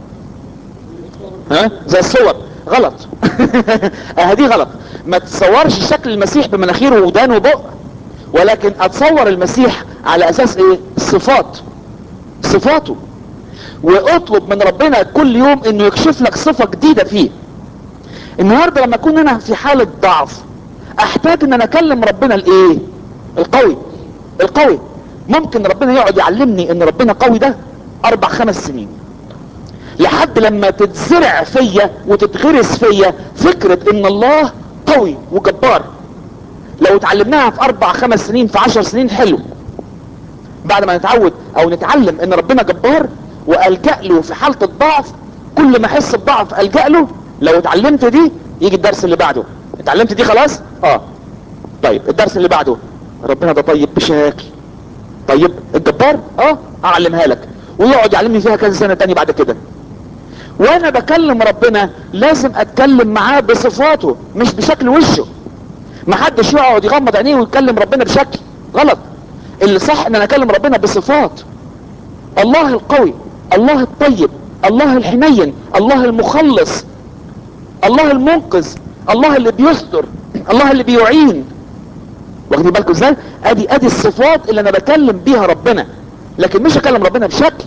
ها زي الصور غلط اه دي غلط ما تصورش شكل المسيح بمناخير وودان وبق ولكن اتصور المسيح على اساس ايه صفات صفاته واطلب من ربنا كل يوم انه يكشف لك صفة جديدة فيه النهاردة لما اكون انا في حالة ضعف احتاج ان انا اكلم ربنا الايه القوي القوي ممكن ربنا يقعد يعلمني ان ربنا قوي ده اربع خمس سنين لحد لما تتزرع فيا وتتغرس فيا فكرة ان الله قوي وجبار لو اتعلمناها في اربع خمس سنين في عشر سنين حلو بعد ما نتعود او نتعلم ان ربنا جبار والجأ له في حالة الضعف كل ما احس بضعف الجأ له لو اتعلمت دي يجي الدرس اللي بعده اتعلمت دي خلاص اه طيب الدرس اللي بعده ربنا ده طيب بشكل طيب الجبار اه اعلمها لك ويقعد يعلمني فيها كذا سنة تاني بعد كده وانا بكلم ربنا لازم اتكلم معاه بصفاته مش بشكل وشه محدش يقعد يغمض عينيه ويتكلم ربنا بشكل غلط اللي صح ان انا اكلم ربنا بصفات الله القوي الله الطيب الله الحنين الله المخلص الله المنقذ الله اللي بيستر الله اللي بيعين واخدين بالكم ازاي ادي ادي الصفات اللي انا بكلم بيها ربنا لكن مش اكلم ربنا بشكل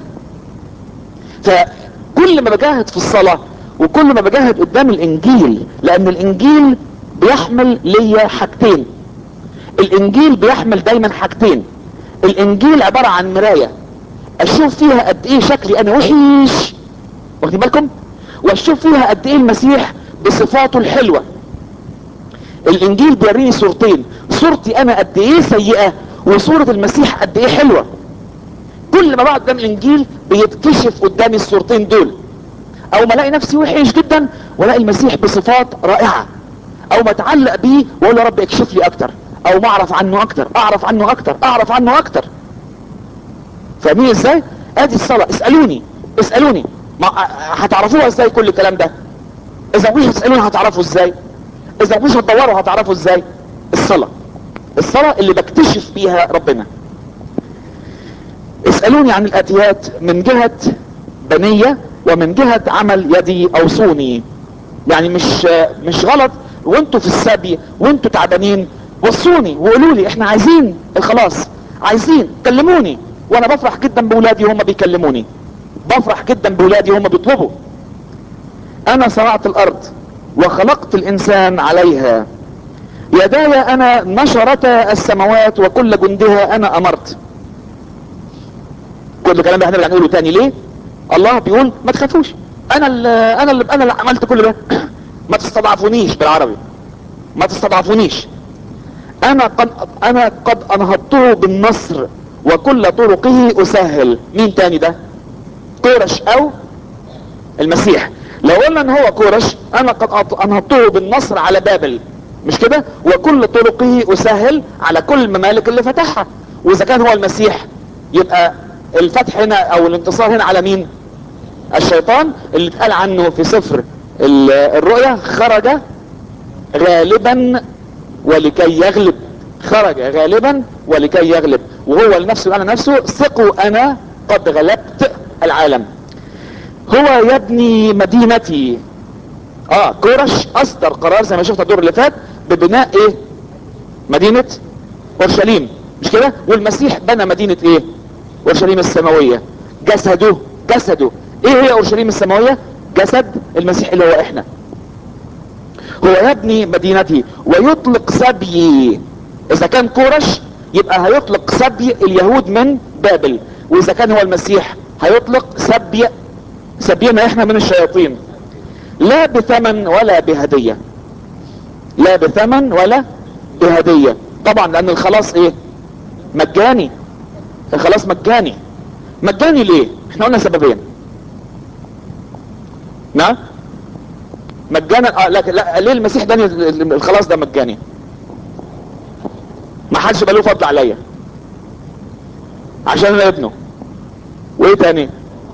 فكل ما بجاهد في الصلاة وكل ما بجاهد قدام الانجيل لان الانجيل بيحمل ليا حاجتين الانجيل بيحمل دايما حاجتين الانجيل عبارة عن مراية اشوف فيها قد ايه شكلي انا وحش واخدين بالكم واشوف فيها قد ايه المسيح بصفاته الحلوة الانجيل بيوريني صورتين صورتي انا قد ايه سيئة وصورة المسيح قد ايه حلوة كل ما بقعد قدام الانجيل بيتكشف قدامي الصورتين دول او ما الاقي نفسي وحش جدا والاقي المسيح بصفات رائعة او ما اتعلق بيه واقول يا رب اكشف لي اكتر او ما اعرف عنه اكتر اعرف عنه اكتر اعرف عنه اكتر فاهمين ازاي ادي الصلاة اسألوني اسألوني ما هتعرفوها ازاي كل الكلام ده اذا مش هتسألوني هتعرفوا ازاي اذا مش هتدوروا هتعرفوا ازاي الصلاة الصلاة اللي بكتشف بيها ربنا اسألوني عن الاتيات من جهة بنية ومن جهة عمل يدي اوصوني يعني مش مش غلط وانتوا في السبي وانتوا تعبانين وصوني وقولوا لي احنا عايزين الخلاص عايزين كلموني وانا بفرح جدا بولادي وهم بيكلموني بفرح جدا بولادي وهم بيطلبوا انا صنعت الارض وخلقت الانسان عليها يداي انا نشرتا السماوات وكل جندها انا امرت كل الكلام ده هنرجع نقوله تاني ليه الله بيقول ما تخافوش انا اللي انا اللي انا اللي عملت كل ده ما تستضعفونيش بالعربي ما تستضعفونيش انا قد انا قد انهضته بالنصر وكل طرقه اسهل مين تاني ده كورش او المسيح لو قلنا ان هو كورش انا قد انهضته بالنصر على بابل مش كده وكل طرقه اسهل على كل الممالك اللي فتحها واذا كان هو المسيح يبقى الفتح هنا او الانتصار هنا على مين الشيطان اللي اتقال عنه في سفر الرؤيا خرج غالبا ولكي يغلب خرج غالبا ولكي يغلب وهو لنفسه على نفسه ثقوا انا قد غلبت العالم هو يبني مدينتي اه كورش اصدر قرار زي ما شفنا الدور اللي فات ببناء ايه مدينة اورشليم مش كده والمسيح بنى مدينة ايه اورشليم السماوية جسده جسده ايه هي اورشليم السماوية جسد المسيح اللي هو احنا هو يبني مدينته ويطلق سبي اذا كان كورش يبقى هيطلق سبي اليهود من بابل واذا كان هو المسيح هيطلق سبي سبينا احنا من الشياطين لا بثمن ولا بهدية لا بثمن ولا بهدية طبعا لان الخلاص ايه مجاني الخلاص مجاني مجاني ليه احنا قلنا سببين نعم مجانا اه لكن لا ليه المسيح ده الخلاص ده مجاني ما حدش يبقى له فضل عليا عشان انا ابنه وايه تاني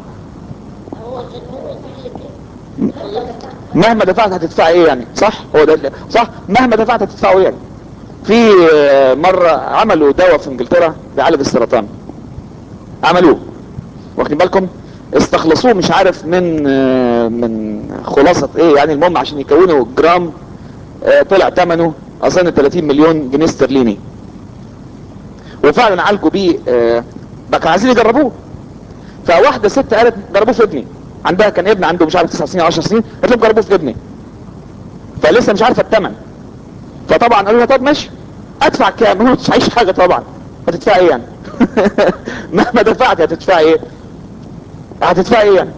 مهما دفعت هتدفع ايه يعني صح هو ده صح مهما دفعت هتدفعه ايه يعني في مرة عملوا دواء في انجلترا بيعالج السرطان عملوه واخدين بالكم استخلصوه مش عارف من من خلاصة ايه يعني المهم عشان يكونوا جرام طلع ثمنه اظن 30 مليون جنيه استرليني وفعلا عالجوا بيه بقى كانوا عايزين يجربوه فواحدة ست قالت جربوه في ابني عندها كان ابن عنده مش عارف 9 سنين 10 سنين قالت لهم جربوه في ابني فلسه مش عارفه الثمن فطبعا قالوا لها طب ماشي ادفع كام ما تدفعيش حاجه طبعا هتدفع ايه يعني مهما دفعت هتدفع ايه هتدفع ايه يعني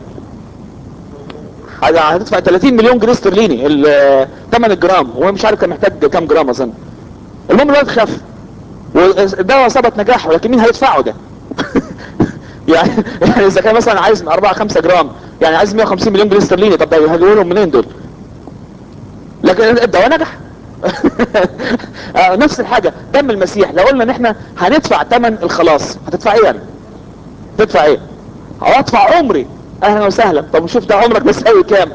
هتدفع 30 مليون جنيه استرليني ثمن الجرام هو مش عارف كان محتاج كام جرام اظن المهم الواد خف والدواء ثبت نجاحه لكن مين هيدفعه ده يعني يعني اذا كان مثلا عايز 4 5 جرام يعني عايز 150 مليون جنيه استرليني طب ده هيجيبوا منين دول لكن الدواء نجح نفس الحاجة دم المسيح لو قلنا ان احنا هندفع ثمن الخلاص هتدفع ايه يعني تدفع ايه هدفع عمري اهلا وسهلا طب شوف ده عمرك بيساوي كام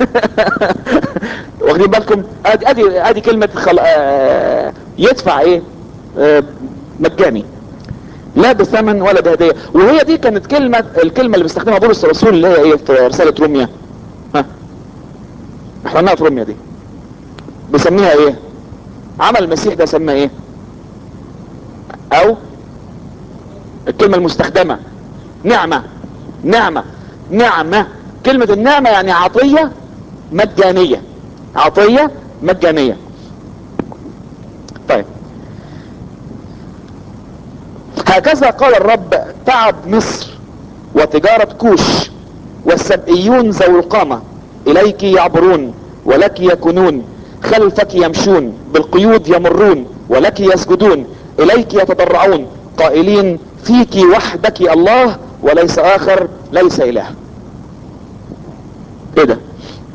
واخدين بالكم ادي ادي ادي كلمة خل... آه يدفع ايه آه مجاني لا بثمن ولا بهدية وهي دي كانت كلمة الكلمة اللي بيستخدمها بولس الرسول اللي هي ايه في رسالة روميا ها احنا قلناها في روميا دي بيسميها ايه عمل المسيح ده سمى ايه او الكلمة المستخدمة نعمة نعمة نعمة كلمة النعمة يعني عطية مجانية عطية مجانية طيب هكذا قال الرب تعب مصر وتجارة كوش والسبئيون ذوي القامة اليك يعبرون ولك يكونون خلفك يمشون بالقيود يمرون ولك يسجدون اليك يتضرعون قائلين فيك وحدك الله وليس اخر ليس اله ايه ده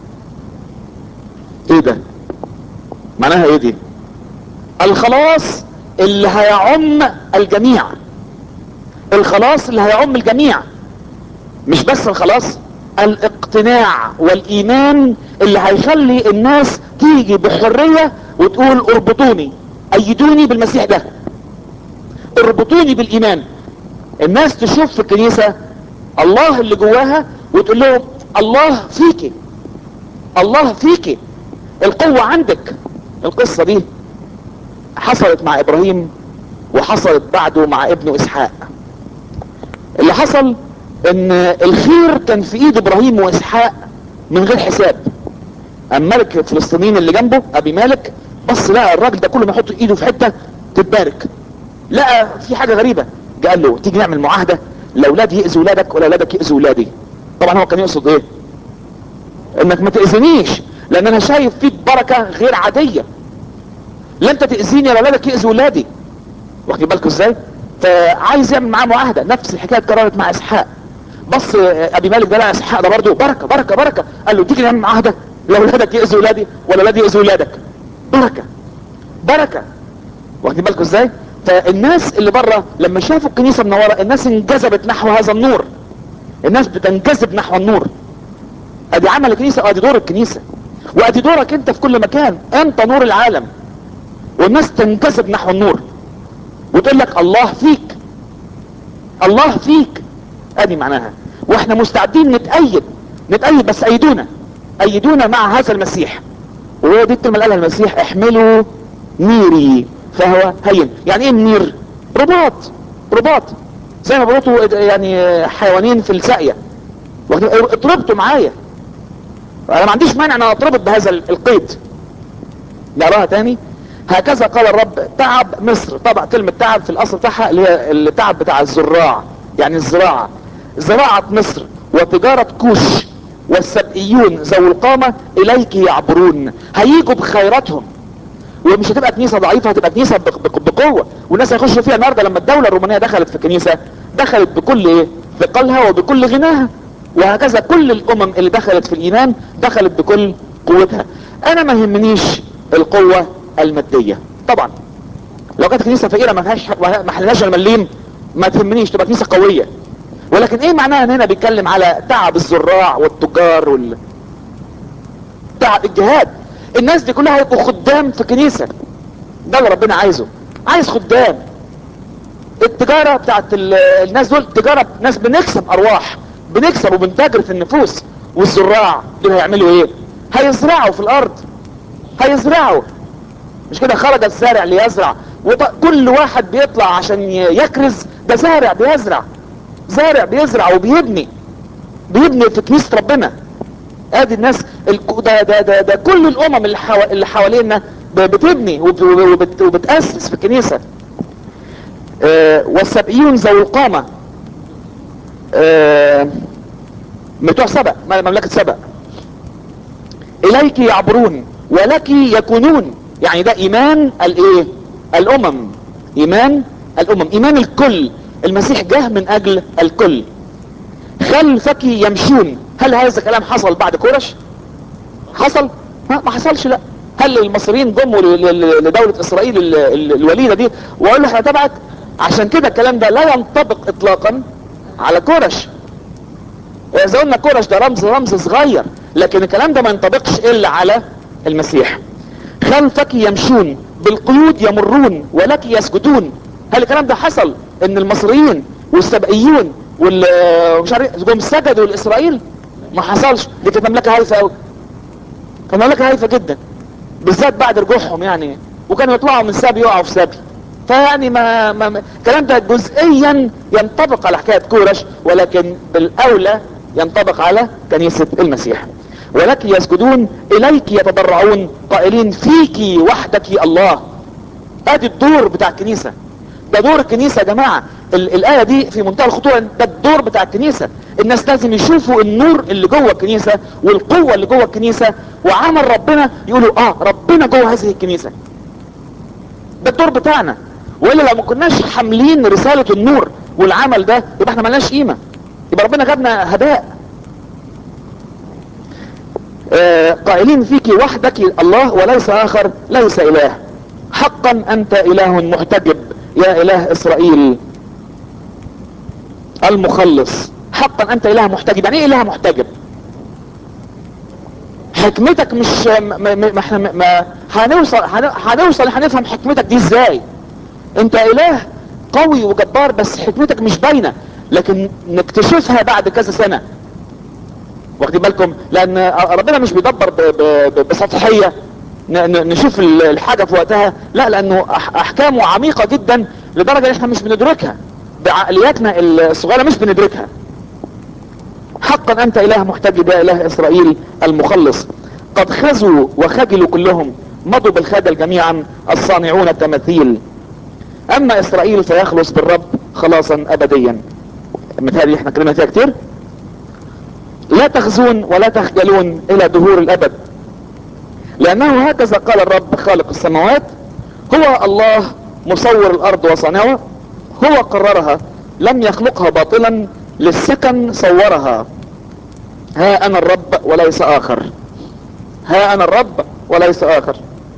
ايه ده معناها ايه دي الخلاص اللي هيعم الجميع الخلاص اللي هيعم الجميع مش بس الخلاص الاقتناع والايمان اللي هيخلي الناس تيجي بحرية وتقول اربطوني ايدوني بالمسيح ده اربطوني بالايمان الناس تشوف في الكنيسة الله اللي جواها وتقول لهم الله فيكي الله فيكي القوة عندك القصة دي حصلت مع ابراهيم وحصلت بعده مع ابنه اسحاق اللي حصل ان الخير كان في ايد ابراهيم واسحاق من غير حساب اما ملك الفلسطينيين اللي جنبه ابي مالك بص لقى الراجل ده كل ما يحط ايده في حته تتبارك لقى في حاجه غريبه قال له تيجي نعمل معاهده لا اولاد ياذوا ولادك ولا اولادك ياذوا ولادي طبعا هو كان يقصد ايه انك ما تاذينيش لان انا شايف فيك بركه غير عاديه لا انت تاذيني ولا اولادك ياذوا ولادي واخدين بالكم ازاي فعايز يعمل معاه معاهده نفس الحكايه اتكررت مع اسحاق بص ابي مالك ده لقى اسحاق ده برضه بركه بركه بركه قال له تيجي نعمل معاهده لا اولادك ياذوا ولادي ولا ولادي ياذوا ولادك بركه بركه واخدين بالكم ازاي فالناس اللي بره لما شافوا الكنيسه منوره الناس انجذبت نحو هذا النور الناس بتنجذب نحو النور ادي عمل الكنيسه ادي دور الكنيسه وادي دورك انت في كل مكان انت نور العالم والناس تنجذب نحو النور وتقول لك الله فيك الله فيك ادي معناها واحنا مستعدين نتأيد نتأيد بس أيدونا أيدونا مع هذا المسيح وهي دي الكلمة اللي قالها المسيح احملوا نيري فهو هين يعني ايه النير رباط رباط زي ما بيربطوا يعني حيوانين في الساقية اتربطوا معايا انا ما عنديش مانع ان انا اتربط بهذا القيد نقراها تاني هكذا قال الرب تعب مصر طبعا كلمة تعب في الاصل بتاعها اللي هي التعب بتاع الزراع يعني الزراعة زراعة مصر وتجارة كوش والسبئيون ذوي القامة اليك يعبرون هيجوا بخيراتهم ومش هتبقى كنيسة ضعيفة هتبقى كنيسة بقوة والناس هيخشوا فيها النهاردة لما الدولة الرومانية دخلت في الكنيسة دخلت بكل ايه ثقلها وبكل غناها وهكذا كل الامم اللي دخلت في الايمان دخلت بكل قوتها انا ما يهمنيش القوة المادية طبعا لو كانت كنيسة فقيرة ما فيهاش ما حلناش المليم ما تهمنيش تبقى كنيسة قوية ولكن ايه معناها ان هنا بيتكلم على تعب الزراع والتجار وال تعب الجهاد الناس دي كلها هيبقوا خدام في كنيسة ده اللي ربنا عايزه عايز خدام التجارة بتاعت الناس دول تجارة ناس بنكسب ارواح بنكسب وبنتاجر في النفوس والزراع دول هيعملوا ايه هيزرعوا في الارض هيزرعوا مش كده خرج الزارع ليزرع وكل واحد بيطلع عشان يكرز ده زارع بيزرع زارع بيزرع وبيبني بيبني في كنيسة ربنا ادي الناس ده ده ده, ده كل الامم اللي, حو... اللي حوالينا بتبني وبت... وبت... وبتأسس في الكنيسة آه والسبئيون ذوي القامة آه بتوع سبأ مملكة سبأ اليك يعبرون ولك يكونون يعني ده ايمان الايه الامم ايمان الامم ايمان الكل المسيح جه من اجل الكل خلفك يمشون هل هذا الكلام حصل بعد كورش حصل ما حصلش لا هل المصريين جموا لدولة اسرائيل الوليدة دي وقالوا احنا تبعك عشان كده الكلام ده لا ينطبق اطلاقا على كورش اذا قلنا كورش ده رمز رمز صغير لكن الكلام ده ما ينطبقش الا على المسيح خلفك يمشون بالقيود يمرون ولك يسجدون هل الكلام ده حصل ان المصريين والسبئيون والمش عارف جم سجدوا لاسرائيل ما حصلش دي كانت مملكه هايفه قوي كانت مملكه هايفه جدا بالذات بعد رجوعهم يعني وكانوا يطلعوا من سبي يقعوا في سبي فيعني ما, ما الكلام ده جزئيا ينطبق على حكايه كورش ولكن بالاولى ينطبق على كنيسه المسيح ولك يسجدون اليك يتضرعون قائلين فيك وحدك الله ادي الدور بتاع الكنيسة ده دور الكنيسة يا جماعة ال الآية دي في منتهى الخطورة ده الدور بتاع الكنيسة الناس لازم يشوفوا النور اللي جوه الكنيسة والقوة اللي جوه الكنيسة وعمل ربنا يقولوا اه ربنا جوه هذه الكنيسة ده الدور بتاعنا والا لو ما كناش حاملين رسالة النور والعمل ده يبقى احنا ملناش قيمة يبقى ربنا جابنا هداء آه قائلين فيك وحدك الله وليس اخر ليس اله حقا انت اله محتجب يا اله اسرائيل المخلص حقا انت اله محتجب يعني ايه اله محتجب حكمتك مش ما ما احنا ما هنوصل هنوصل هنفهم حكمتك دي ازاي انت اله قوي وجبار بس حكمتك مش باينه لكن نكتشفها بعد كذا سنه واخدين بالكم لان ربنا مش بيدبر بسطحيه نشوف الحاجة في وقتها لا لانه احكامه عميقة جدا لدرجة ان احنا مش بندركها بعقلياتنا الصغيرة مش بندركها حقا انت اله محتجب يا اله اسرائيل المخلص قد خزوا وخجلوا كلهم مضوا بالخجل جميعا الصانعون التماثيل اما اسرائيل فيخلص بالرب خلاصا ابديا مثالي احنا كلمة فيها كتير لا تخزون ولا تخجلون الى دهور الابد لانه هكذا قال الرب خالق السماوات هو الله مصور الارض وصانعها هو قررها لم يخلقها باطلا للسكن صورها ها انا الرب وليس اخر ها انا الرب وليس اخر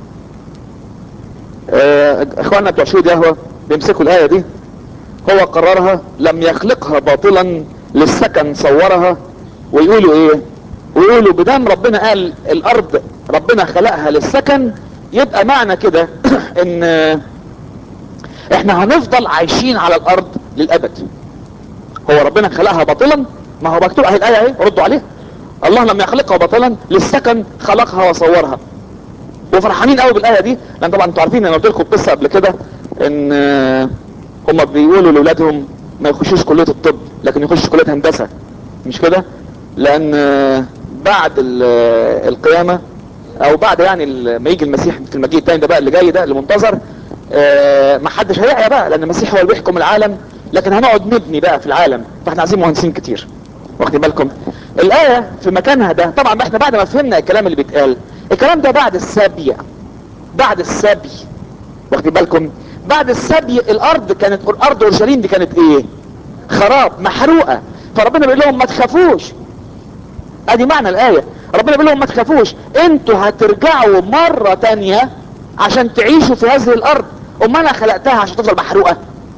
اه اخواننا بتوع شهود يهوى بيمسكوا الايه دي هو قررها لم يخلقها باطلا للسكن صورها ويقولوا ايه ويقولوا بدام ربنا قال الارض ربنا خلقها للسكن يبقى معنى كده ان احنا هنفضل عايشين على الارض للابد هو ربنا خلقها باطلا ما هو مكتوب اهي الايه اهي ردوا عليها الله لم يخلقها باطلا للسكن خلقها وصورها وفرحانين قوي بالايه دي لان طبعا انتوا عارفين انا قلت لكم قصه قبل كده ان آه، هم بيقولوا لاولادهم ما يخشوش كليه الطب لكن يخشوا كليه هندسه مش كده لان آه، بعد ال- آه، القيامه او بعد يعني ال- ما يجي المسيح في المجيء التاني ده بقى اللي جاي ده اللي منتظر آه، ما حدش هيعيا بقى لان المسيح هو اللي بيحكم العالم لكن هنقعد نبني بقى في العالم فاحنا عايزين مهندسين كتير واخدين بالكم الايه في مكانها ده طبعا احنا بعد ما فهمنا الكلام اللي بيتقال الكلام ده بعد السبي بعد السبي واخدين بالكم بعد السبي الارض كانت الارض اورشليم دي كانت ايه خراب محروقه فربنا بيقول لهم ما تخافوش ادي معنى الايه ربنا بيقول لهم ما تخافوش انتوا هترجعوا مره تانية عشان تعيشوا في هذه الارض امال انا خلقتها عشان تفضل محروقه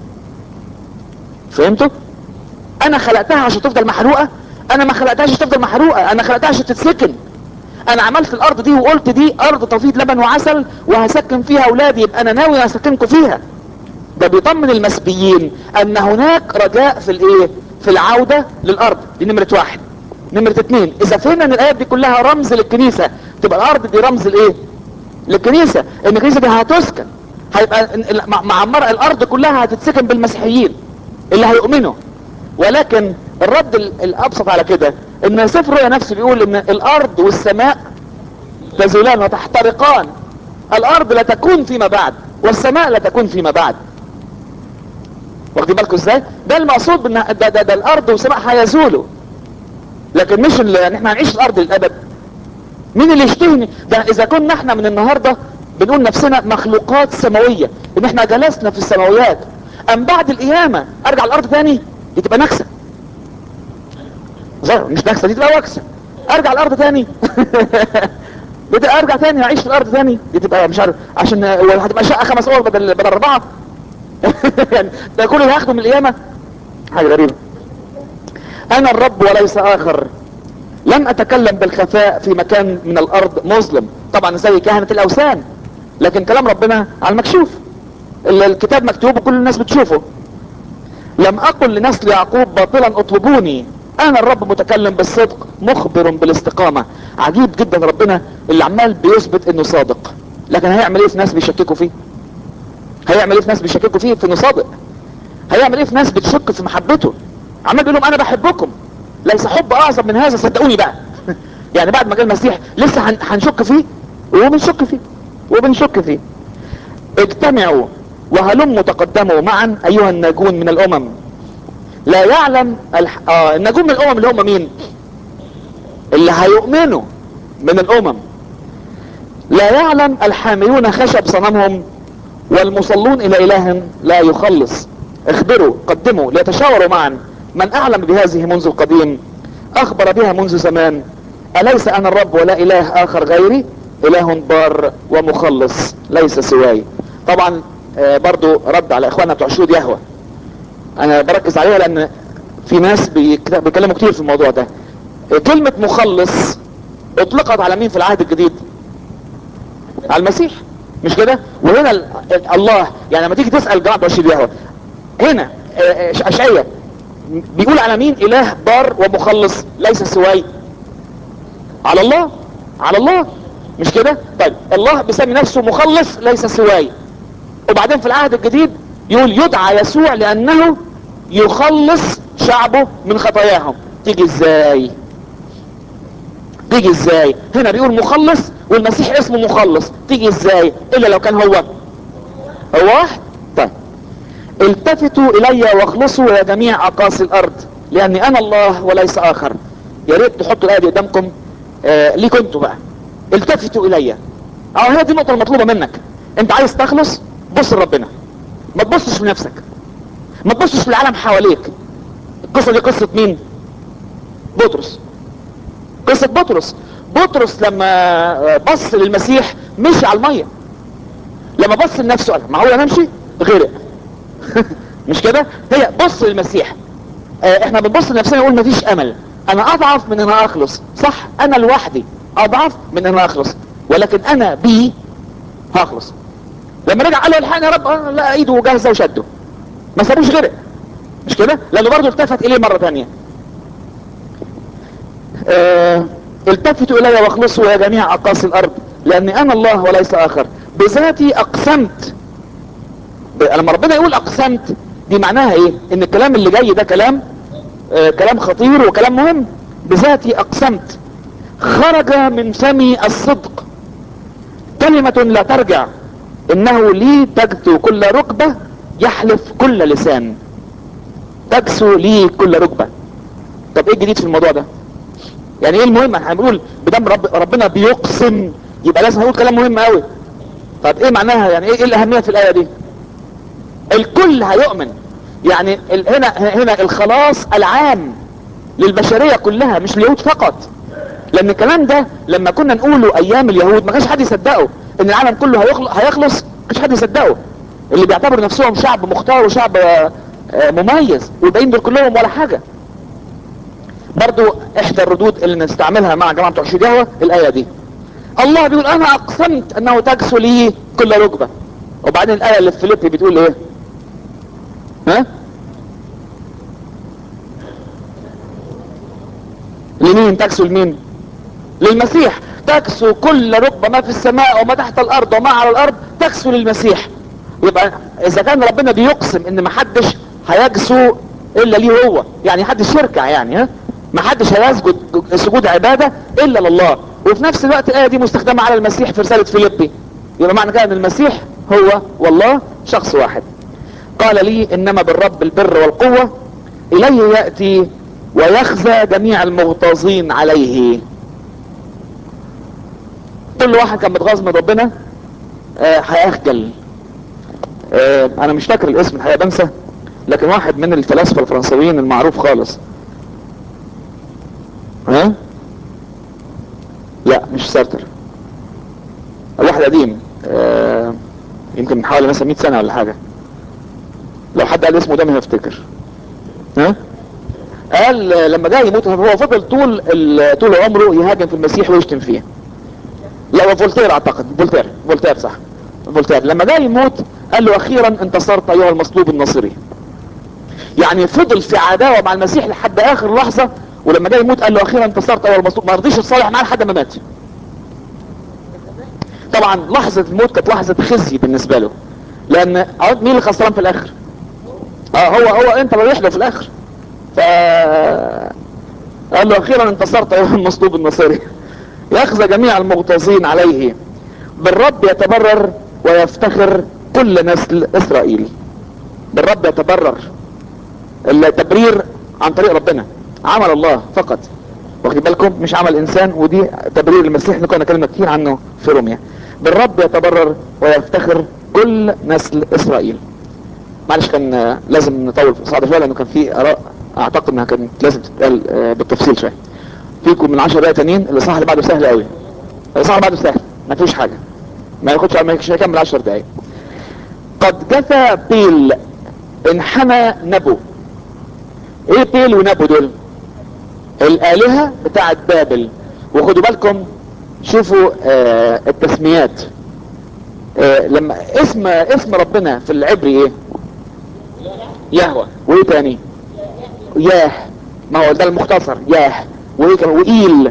فهمتوا انا خلقتها عشان تفضل محروقه انا ما خلقتهاش عشان تفضل محروقه انا خلقتها عشان تتسكن انا عملت الارض دي وقلت دي ارض تفيض لبن وعسل وهسكن فيها اولادي يبقى انا ناوي اسكنكم فيها ده بيطمن المسبيين ان هناك رجاء في الايه في العودة للارض دي نمرة واحد نمرة اتنين اذا فهمنا ان الايات دي كلها رمز للكنيسة تبقى الارض دي رمز لايه للكنيسة ان الكنيسة دي هتسكن هيبقى ال- ال- مع- معمرة الارض كلها هتتسكن بالمسيحيين اللي هيؤمنوا ولكن الرد ال- الابسط على كده ان سفر الرؤيا نفسه بيقول ان الارض والسماء تزولان وتحترقان الارض لا تكون فيما بعد والسماء لا تكون فيما بعد واخدين بالكم ازاي ده المقصود بان ده, ده, ده الارض والسماء هيزولوا لكن مش ال- ان احنا هنعيش في الارض للابد مين اللي يشتهني ده اذا كنا احنا من النهارده بنقول نفسنا مخلوقات سماويه ان احنا جلسنا في السماويات ام بعد القيامه ارجع الارض تاني دي تبقى نكسه ظاهر مش نكسه دي تبقى وكسه ارجع الارض تاني بدي ارجع تاني اعيش في الارض تاني دي تبقى مش عارف عشان هتبقى شقه خمس اور بدل بدل اربعه يعني ده كل اللي هاخده من القيامه حاجه غريبه انا الرب وليس اخر لم اتكلم بالخفاء في مكان من الارض مظلم طبعا زي كهنه الاوثان لكن كلام ربنا على المكشوف ال- الكتاب مكتوب وكل الناس بتشوفه لم اقل لنسل يعقوب باطلا اطلبوني انا الرب متكلم بالصدق مخبر بالاستقامة عجيب جدا ربنا اللي عمال بيثبت انه صادق لكن هيعمل ايه في ناس بيشككوا فيه هيعمل ايه في ناس بيشككوا فيه في انه صادق هيعمل ايه في ناس بتشك في محبته عمال بيقول لهم انا بحبكم ليس حب اعظم من هذا صدقوني بقى يعني بعد ما جه المسيح لسه هن- هنشك فيه وبنشك فيه وبنشك فيه اجتمعوا وهلموا تقدموا معا ايها الناجون من الامم لا يعلم الح... آه الناجون من الامم اللي هم مين اللي هيؤمنوا من الامم لا يعلم الحاملون خشب صنمهم والمصلون الى اله لا يخلص اخبروا قدموا ليتشاوروا معا من اعلم بهذه منذ القديم اخبر بها منذ زمان اليس انا الرب ولا اله اخر غيري اله بار ومخلص ليس سواي طبعا آه، برضو رد على اخواننا بتوع شهود يهوه انا بركز عليها لان في ناس بيك- بيتكلموا كتير في الموضوع ده كلمة مخلص اطلقت على مين في العهد الجديد على المسيح مش كده وهنا ال- ال- الله يعني لما تيجي تسأل جماعة بشير يهوه هنا آه، آه، اشعياء بيقول على مين اله بار ومخلص ليس سواي على الله على الله مش كده طيب الله بيسمي نفسه مخلص ليس سواي وبعدين في العهد الجديد يقول يدعى يسوع لانه يخلص شعبه من خطاياهم تيجي ازاي تيجي ازاي هنا بيقول مخلص والمسيح اسمه مخلص تيجي ازاي الا لو كان هو هو واحد طيب التفتوا الي واخلصوا يا جميع اقاصي الارض لاني انا الله وليس اخر يا ريت تحطوا الايه دي قدامكم آه ليكوا انتوا بقى التفتوا الي اه هي دي النقطه المطلوبه منك انت عايز تخلص بص لربنا ما تبصش لنفسك ما تبصش للعالم حواليك القصه دي قصه مين بطرس قصه بطرس بطرس لما بص للمسيح مشي على الميه لما بص لنفسه قال معقول انا امشي غرق مش كده هي بص للمسيح آه، احنا بنبص لنفسنا نقول مفيش امل انا اضعف من ان انا اخلص صح انا لوحدي اضعف من ان انا اخلص ولكن انا بي هخلص لما رجع قال له الحقني يا رب آه، لا ايده جاهزه وشده ما سابوش غرق مش كده لانه برضه التفت اليه مره ثانيه آه التفتوا الي واخلصوا يا جميع اقاصي الارض لاني انا الله وليس اخر بذاتي اقسمت ب- لما ربنا يقول اقسمت دي معناها ايه ان الكلام اللي جاي ده كلام آه كلام خطير وكلام مهم بذاتي اقسمت خرج من فمي الصدق كلمة لا ترجع انه لي تجثو كل ركبة يحلف كل لسان تجثو لي كل ركبة طب ايه الجديد في الموضوع ده يعني ايه المهم احنا بنقول بدم رب ربنا بيقسم يبقى لازم هقول كلام مهم قوي طب ايه معناها يعني ايه, إيه الاهمية في الاية دي الكل هيؤمن يعني ال- هنا هنا الخلاص العام للبشرية كلها مش اليهود فقط لان الكلام ده لما كنا نقوله ايام اليهود ما كانش حد يصدقه ان العالم كله هيخل- هيخلص ما كانش حد يصدقه اللي بيعتبروا نفسهم شعب مختار وشعب آه، آه، مميز والباقيين دول كلهم ولا حاجة برضو احدى الردود اللي نستعملها مع جماعة بتوع يهوى الاية دي الله بيقول انا اقسمت انه تجسو لي كل ركبة وبعدين الاية اللي في فيليبي بتقول ايه ها لمين تكسو لمين للمسيح تكسو كل ركبة ما في السماء وما تحت الارض وما على الارض تكسو للمسيح يبقى اذا كان ربنا بيقسم ان محدش هيجسو الا ليه هو يعني محدش يركع يعني ها محدش هيسجد سجود عبادة الا لله وفي نفس الوقت الايه دي مستخدمة على المسيح في رسالة فيليبي يبقى معنى كده ان المسيح هو والله شخص واحد قال لي انما بالرب البر والقوة اليه يأتي ويخزى جميع المغتاظين عليه كل واحد كان متغاظ من ربنا آه، هيخجل آه، انا مش فاكر الاسم الحقيقه بنسى لكن واحد من الفلاسفه الفرنسويين المعروف خالص ها لا مش سارتر واحد قديم آه، يمكن من حوالي مثلا 100 سنه ولا حاجه لو حد قال اسمه ده ما هيفتكر ها قال لما جاي يموت هو فضل طول ال- طول عمره يهاجم في المسيح ويشتم فيه لا هو فولتير اعتقد فولتير فولتير صح فولتير لما جاي يموت قال له اخيرا انتصرت ايها المصلوب الناصري يعني فضل في عداوه مع المسيح لحد اخر لحظه ولما جاي يموت قال له اخيرا انتصرت ايها المصلوب ما رضيش يتصالح معاه لحد ما مات طبعا لحظه الموت كانت لحظه خزي بالنسبه له لان عود مين اللي خسران في الاخر اه هو هو انت اللي رايح له في الاخر ف قال له اخيرا انتصرت ايها المصلوب النصيري يخزى جميع المغتاظين عليه بالرب يتبرر ويفتخر كل نسل اسرائيل بالرب يتبرر التبرير عن طريق ربنا عمل الله فقط واخد بالكم مش عمل انسان ودي تبرير المسيح اللي كنا كلمة كتير عنه في روميا بالرب يتبرر ويفتخر كل نسل اسرائيل معلش كان آه، لازم نطول في الصعدة شوية لانه كان في اراء اعتقد انها كانت لازم تتقال آه، بالتفصيل شوية فيكم من 10 دقايق تانيين الاصحاح اللي بعده سهل قوي الاصحاح اللي بعده سهل ما فيش حاجة ما ياخدش ما يكمل 10 دقايق قد جثى بيل انحنى نبو ايه بيل ونبو دول الالهة بتاعت بابل وخدوا بالكم شوفوا آه التسميات آه لما اسم اسم ربنا في العبري ايه يهوى وايه تاني ياه ما هو ده المختصر ياه وايه كمان وايل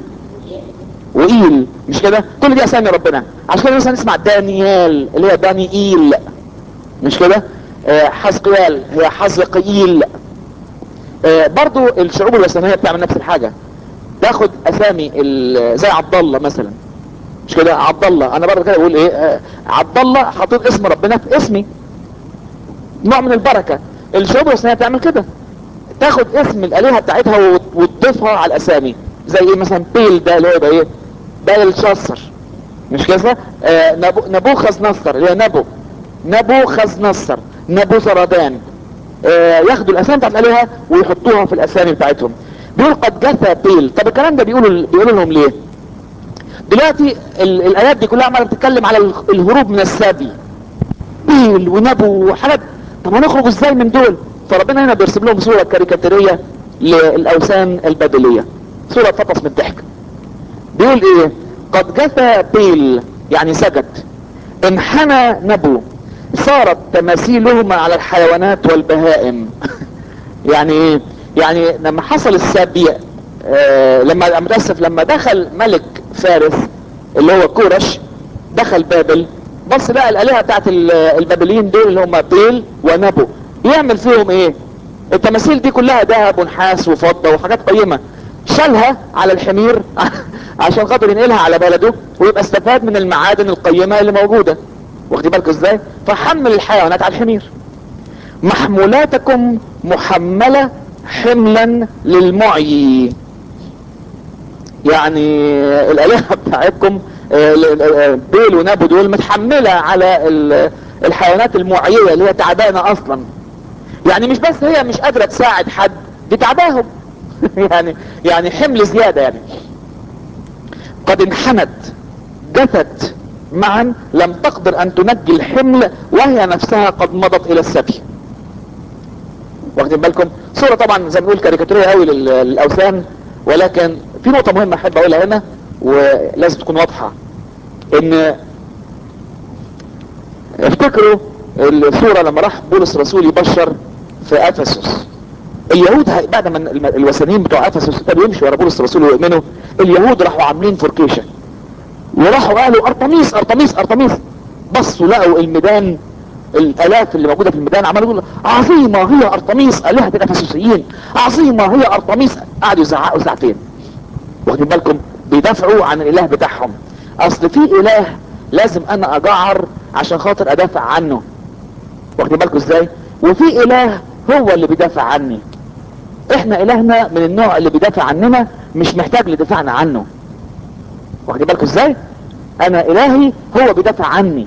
وايل مش كده كل دي اسامي ربنا عشان كده مثلا نسمع دانيال اللي هي دانييل مش كده آه حزقيال هي حزقيل آه برضو الشعوب الوثنيه بتعمل نفس الحاجه تاخد اسامي ال- زي عبد الله مثلا مش كده عبد الله انا برضه كده بقول ايه آه عبد الله حاطط اسم ربنا في اسمي نوع من البركه الشعوب الوثنيه بتعمل كده تاخد اسم الالهه بتاعتها وت- وتضيفها على الاسامي زي ايه مثلا بيل ده اللي هو يبقى ايه بيل شصر مش كده آه نبو نبوخذ نصر اللي هي نبو نبوخذ نصر نبو زردان آه ياخدوا الاسامي بتاعت الالهه ويحطوها في الاسامي بتاعتهم بيقول قد جثى بيل طب الكلام ده بيقولوا بيقولوا لهم ليه دلوقتي ال- الايات دي كلها عماله بتتكلم على ال- الهروب من السبي بيل ونبو وحاجات طب هنخرج ازاي من دول فربنا هنا بيرسم لهم صوره كاريكاتيريه للاوثان البابليه صوره تفطس من الضحك بيقول ايه قد جثى بيل يعني سجد انحنى نبو صارت تماثيلهما على الحيوانات والبهائم يعني ايه يعني لما حصل السبي آه لما متاسف لما دخل ملك فارس اللي هو كورش دخل بابل بص بقى الالهه بتاعت ال- البابليين دول اللي هم بيل ونبو يعمل فيهم ايه التماثيل دي كلها ذهب ونحاس وفضه وحاجات قيمه شالها على الحمير عشان خاطر ينقلها على بلده ويبقى استفاد من المعادن القيمه اللي موجوده واخدين بالكم ازاي فحمل الحيوانات على الحمير محمولاتكم محمله حملا للمعي يعني الالهه بتاعتكم آه، ال- ال- بيل ونابو دول متحمله على ال- الحيوانات المعييه اللي هي تعبانه اصلا يعني مش بس هي مش قادره تساعد حد دي تعباهم يعني يعني حمل زياده يعني قد انحنت جثت معا لم تقدر ان تنجي الحمل وهي نفسها قد مضت الى السبي واخدين بالكم صورة طبعا زي ما نقول كاريكاتورية قوي لل- للاوثان ولكن في نقطة مهمة احب اقولها هنا ولازم تكون واضحة ان افتكروا الصورة لما راح بولس الرسول يبشر في افسس اليهود هي- بعد ما الم- الوثنيين بتوع افسس ابتدوا يمشوا ورا بولس الرسول ويؤمنوا اليهود راحوا عاملين فوركيشن وراحوا قالوا ارتميس ارتميس ارتميس بصوا لقوا الميدان الالاف اللي موجوده في الميدان عمالوا يقولوا عظيمه هي ارتميس الهه الافسسيين عظيمه هي ارتميس قعدوا يزعقوا ساعتين واخدين بالكم بيدافعوا عن الاله بتاعهم اصل في اله لازم انا اجعر عشان خاطر ادافع عنه واخدين بالكم ازاي وفي اله هو اللي بيدافع عني احنا الهنا من النوع اللي بيدافع عننا مش محتاج لدفاعنا عنه واخدين بالكم ازاي انا الهي هو بيدافع عني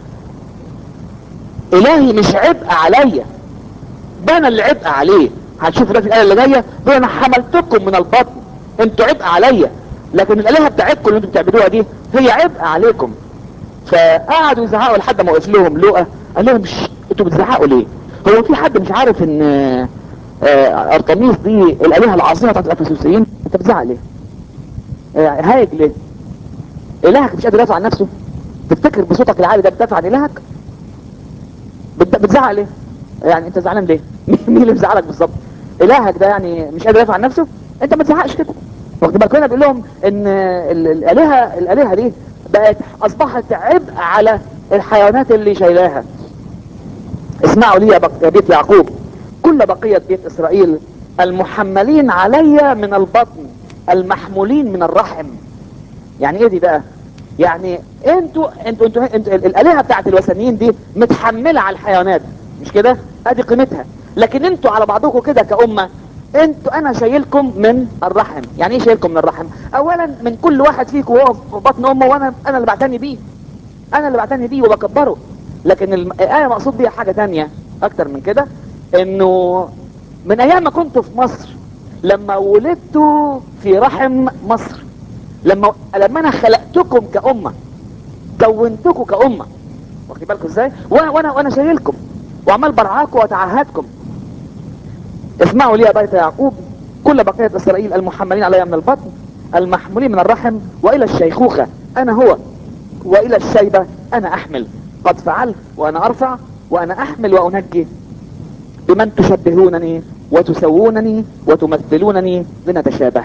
الهي مش عبء عليا ده انا اللي عبء عليه هتشوفوا ده في الايه اللي جايه ده انا حملتكم من البطن انتوا عبء عليا لكن الالهه بتاعتكم اللي انتوا بتعبدوها دي هي عبء عليكم فقعدوا يزعقوا لحد ما وقف لهم لقى قال لهم مش انتوا بتزعقوا ليه هو في حد مش عارف ان آه، آه، ارتميس دي الالهه العظيمه بتاعت الافسوسيين انت بتزعق ليه آه، هايج ليه الهك مش قادر يدافع عن نفسه تفتكر بصوتك العالي ده بتدافع عن الهك بت- بتزعق ليه يعني انت زعلان ليه مين اللي مزعلك بالظبط الهك ده يعني مش قادر يدافع عن نفسه انت ما تزعقش كده واخد بالك هنا بيقول لهم ان ال- الالهه الالهه دي بقت اصبحت عبء على الحيوانات اللي شايلاها اسمعوا لي يا بق- يا بيت يعقوب كل بقية بيت اسرائيل المحملين علي من البطن المحمولين من الرحم يعني ايه دي بقى يعني انتوا انتوا انتوا, انتوا الالهه بتاعت الوثنيين دي متحمله على الحيوانات مش كده ادي قيمتها لكن انتوا على بعضكم كده كامه انتوا انا شايلكم من الرحم يعني ايه شايلكم من الرحم اولا من كل واحد فيكم وهو في بطن امه وانا انا اللي بعتني بيه انا اللي بعتني بيه وبكبره لكن الم- الايه مقصود بيها حاجه تانية اكتر من كده انه من ايام ما كنتوا في مصر لما ولدتوا في رحم مصر لما لما انا خلقتكم كأمة كونتكم كأمة واخدين بالكم ازاي وانا وانا وانا شايلكم وعمال برعاكم واتعهدكم اسمعوا لي يا بيت يعقوب كل بقية اسرائيل المحملين علي من البطن المحمولين من الرحم والى الشيخوخة انا هو والى الشيبة انا احمل قد فعلت وانا ارفع وانا احمل وانجي بمن تشبهونني وتسوونني وتمثلونني لنتشابه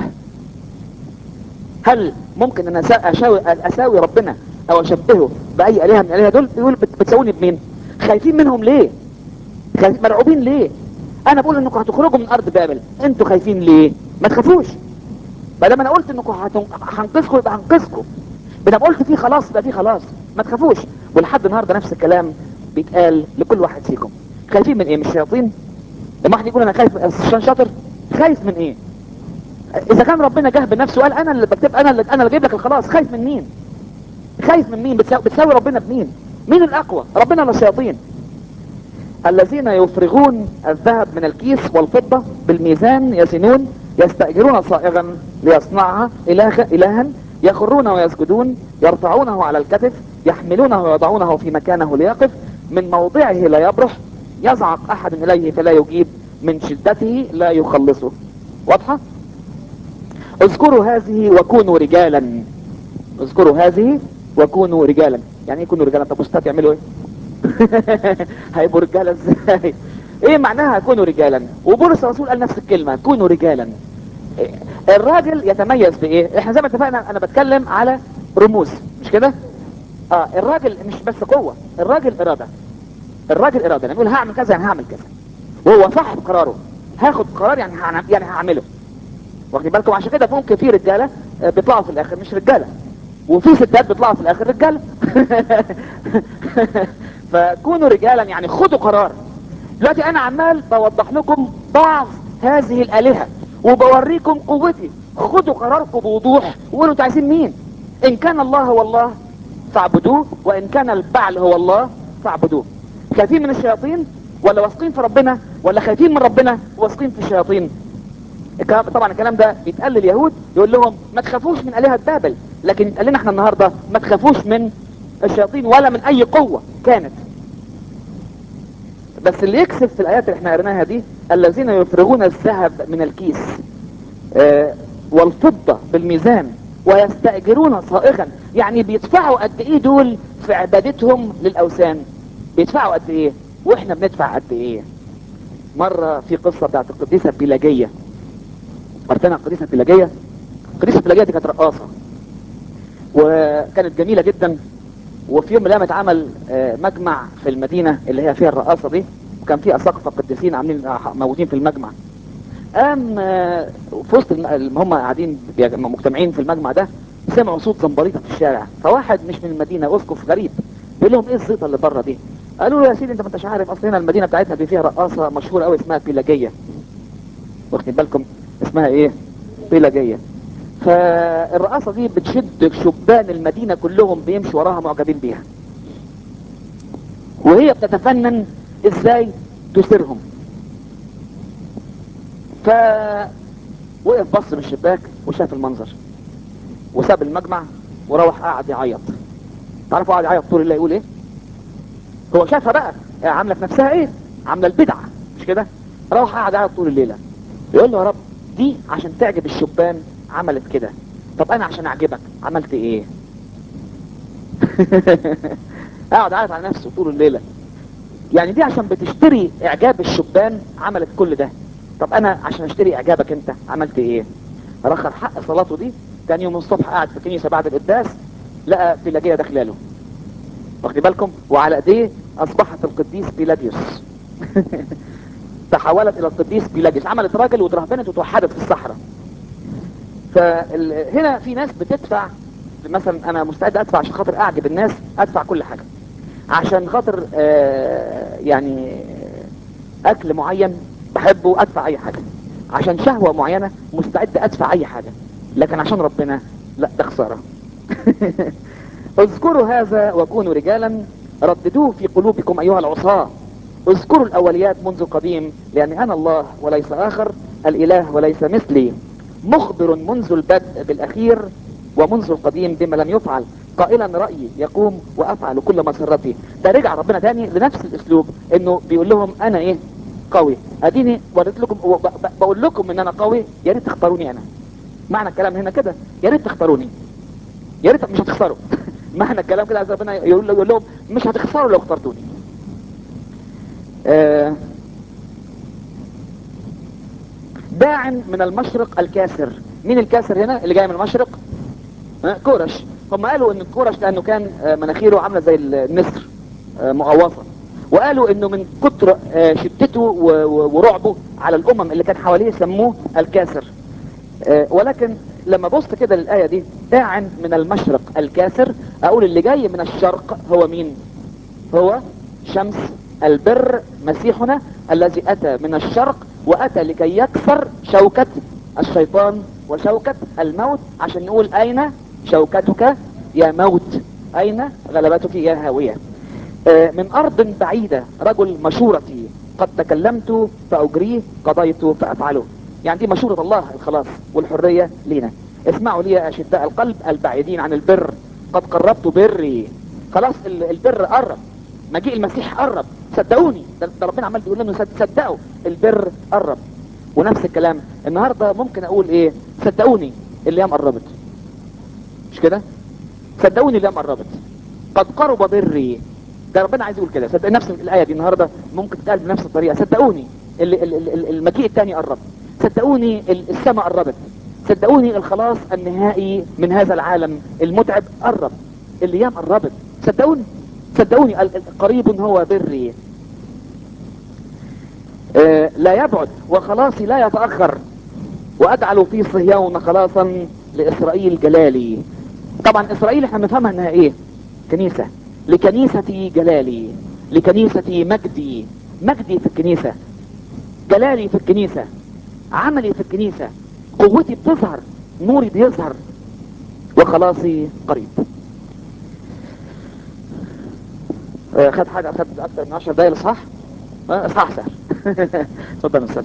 هل ممكن ان أسا- أشاوي, اساوي ربنا او اشبهه باي الهه من الالهه دول يقول بت- بتساووني بمين خايفين منهم ليه خايف- مرعوبين ليه انا بقول انكم هتخرجوا من ارض بابل انتوا خايفين ليه ما تخافوش ما دام انا قلت انكم هتن- هنقذكم يبقى هنقذكم ما دام قلت فيه خلاص يبقى فيه خلاص ما تخافوش ولحد النهارده نفس الكلام بيتقال لكل واحد فيكم خايفين من ايه من الشياطين لما واحد يقول انا خايف من عشان شاطر خايف من ايه اذا كان ربنا جه بنفسه قال انا اللي بكتب انا اللي انا اللي جايب لك الخلاص خايف من مين خايف من مين بتساوي, بتساوي ربنا بمين مين الاقوى ربنا ولا الشياطين الذين يفرغون الذهب من الكيس والفضة بالميزان يزنون يستأجرون صائغا ليصنعها إله إلها يخرون ويسجدون يرفعونه على الكتف يحملونه ويضعونه في مكانه ليقف من موضعه لا يبرح يزعق أحد إليه فلا يجيب من شدته لا يخلصه واضحة؟ اذكروا هذه وكونوا رجالا اذكروا هذه وكونوا رجالا يعني ايه كونوا رجالا طب استاذ يعملوا ايه هيبقوا رجالا ازاي ايه معناها كونوا رجالا وبولس الرسول قال نفس الكلمة كونوا رجالا الراجل يتميز بايه احنا زي ما اتفقنا انا بتكلم على رموز مش كده اه الراجل مش بس قوة الراجل ارادة الراجل ارادة يعني يقول هعمل كذا يعني هعمل كذا وهو صاحب قراره هاخد قرار يعني هعمل يعني هعمله واخدين بالكم عشان كده ممكن في رجالة آه، بيطلعوا في الاخر مش رجالة وفي ستات بيطلعوا في الاخر رجالة فكونوا رجالا يعني خدوا قرار دلوقتي انا عمال بوضح لكم بعض هذه الالهة وبوريكم قوتي خدوا قراركم بوضوح وقولوا انتوا عايزين مين ان كان الله هو الله فاعبدوه وان كان البعل هو الله فاعبدوه خايفين من الشياطين ولا واثقين في ربنا ولا خايفين من ربنا واثقين في الشياطين الكلام طبعا الكلام ده بيتقال لليهود يقول لهم ما تخافوش من آلهة بابل لكن يتقال لنا احنا النهاردة ما تخافوش من الشياطين ولا من اي قوة كانت بس اللي يكسب في الايات اللي احنا قريناها دي الذين يفرغون الذهب من الكيس آه والفضة بالميزان ويستأجرون صائغا يعني بيدفعوا قد ايه دول في عبادتهم للاوثان بيدفعوا قد ايه واحنا بندفع قد ايه مرة في قصة بتاعت القديسة بيلاجية عرفتنا القديسة بيلاجية القديسة بيلاجية دي كانت رقاصة وكانت جميلة جدا وفي يوم من الايام اتعمل آه، مجمع في المدينة اللي هي فيها الرقاصة دي وكان في اساقفة قديسين عاملين آه، موجودين في المجمع قام آه، في وسط الم- الم- هم قاعدين بيج- مجتمعين في المجمع ده سمعوا صوت زمبريطة في الشارع فواحد مش من المدينة اسقف غريب بيقول لهم ايه الزيطة اللي بره دي قالوا له يا سيدي انت ما انتش عارف اصل هنا المدينة بتاعتنا دي فيها رقاصة مشهورة قوي اسمها بيلاجية واخدين بالكم اسمها ايه بيلاجية فالرقاصة دي بتشد شبان المدينة كلهم بيمشوا وراها معجبين بيها وهي بتتفنن ازاي تثيرهم ف وقف بص من الشباك وشاف المنظر وساب المجمع وروح قاعد يعيط تعرفوا قاعد يعيط طول الليل يقول ايه هو شافها بقى عامله في نفسها ايه عامله البدعه مش كده روح قاعد يعيط طول الليله يقول له يا رب دي عشان تعجب الشبان عملت كده طب انا عشان اعجبك عملت ايه قاعد عارف على نفسه طول الليله يعني دي عشان بتشتري اعجاب الشبان عملت كل ده طب انا عشان اشتري اعجابك انت عملت ايه رخر حق صلاته دي تاني يوم الصبح قاعد في الكنيسه بعد القداس لقى بيلاجيه داخله له واخدين بالكم وعلى ايديه اصبحت القديس بيلاجيوس تحولت الى القديس بيلاجيوس عملت راجل وترهبنت وتوحدت في الصحراء فهنا في ناس بتدفع مثلا انا مستعد ادفع عشان خاطر اعجب الناس ادفع كل حاجه عشان خاطر آه يعني اكل معين بحبه ادفع اي حاجه عشان شهوه معينه مستعد ادفع اي حاجه لكن عشان ربنا لا ده خساره اذكروا هذا وكونوا رجالا رددوه في قلوبكم ايها العصاه اذكروا الاوليات منذ قديم لان انا الله وليس اخر الاله وليس مثلي مخبر منذ البدء بالاخير ومنذ القديم بما لم يفعل قائلا رأيي يقوم وافعل كل مسرتي ده رجع ربنا تاني لنفس الاسلوب انه بيقول لهم انا ايه قوي اديني وريت لكم وب- ب- بقول لكم ان انا قوي يا ريت تختاروني انا معنى الكلام هنا كده يا ريت تختاروني يا ريت مش هتخسروا معنى الكلام كده عايز ربنا يقول يقول لهم مش هتخسروا لو اخترتوني آه باع من المشرق الكاسر مين الكاسر هنا اللي جاي من المشرق آه، كورش هم قالوا ان كورش لانه كان آه، مناخيره عامله زي النسر آه، مغوصه وقالوا انه من كتر آه، شدته و- و- ورعبه على الامم اللي كان حواليه سموه الكاسر آه، ولكن لما بصت كده للآية دي داع من المشرق الكاسر اقول اللي جاي من الشرق هو مين هو شمس البر مسيحنا الذي اتى من الشرق واتى لكي يكسر شوكة الشيطان وشوكة الموت عشان نقول اين شوكتك يا موت اين غلبتك يا هاوية آه، من ارض بعيدة رجل مشورتي قد تكلمت فاجريه قضيت فافعله يعني دي مشورة الله الخلاص والحرية لينا اسمعوا لي يا اشداء القلب البعيدين عن البر قد قربت بري خلاص ال- البر قرب مجيء المسيح قرب صدقوني ده ده ربنا عمال بيقول لنا صد- صدقوا البر قرب ونفس الكلام النهارده ممكن اقول ايه صدقوني الايام قربت مش كده صدقوني الايام قربت قد قرب بري ده ربنا عايز يقول كده صدق نفس الايه دي النهارده ممكن تتقال بنفس الطريقه صدقوني ال- ال- ال- ال- المجيء الثاني قرب صدقوني ال- السماء قربت صدقوني الخلاص النهائي من هذا العالم المتعب قرب الايام قربت صدقوني صدقوني ال- ال- قريب هو بري آه، لا يبعد وخلاصي لا يتأخر وأجعل في صهيون خلاصا لإسرائيل جلالي طبعا إسرائيل احنا بنفهمها انها ايه كنيسة لكنيستي جلالي لكنيستي مجدي مجدي في الكنيسة جلالي في الكنيسة عملي في الكنيسة قوتي بتظهر نوري بيظهر وخلاصي قريب آه، خد حاجة خد أكتر من 10 دقايق صح؟ آه، صح سهل اتفضل يا استاذ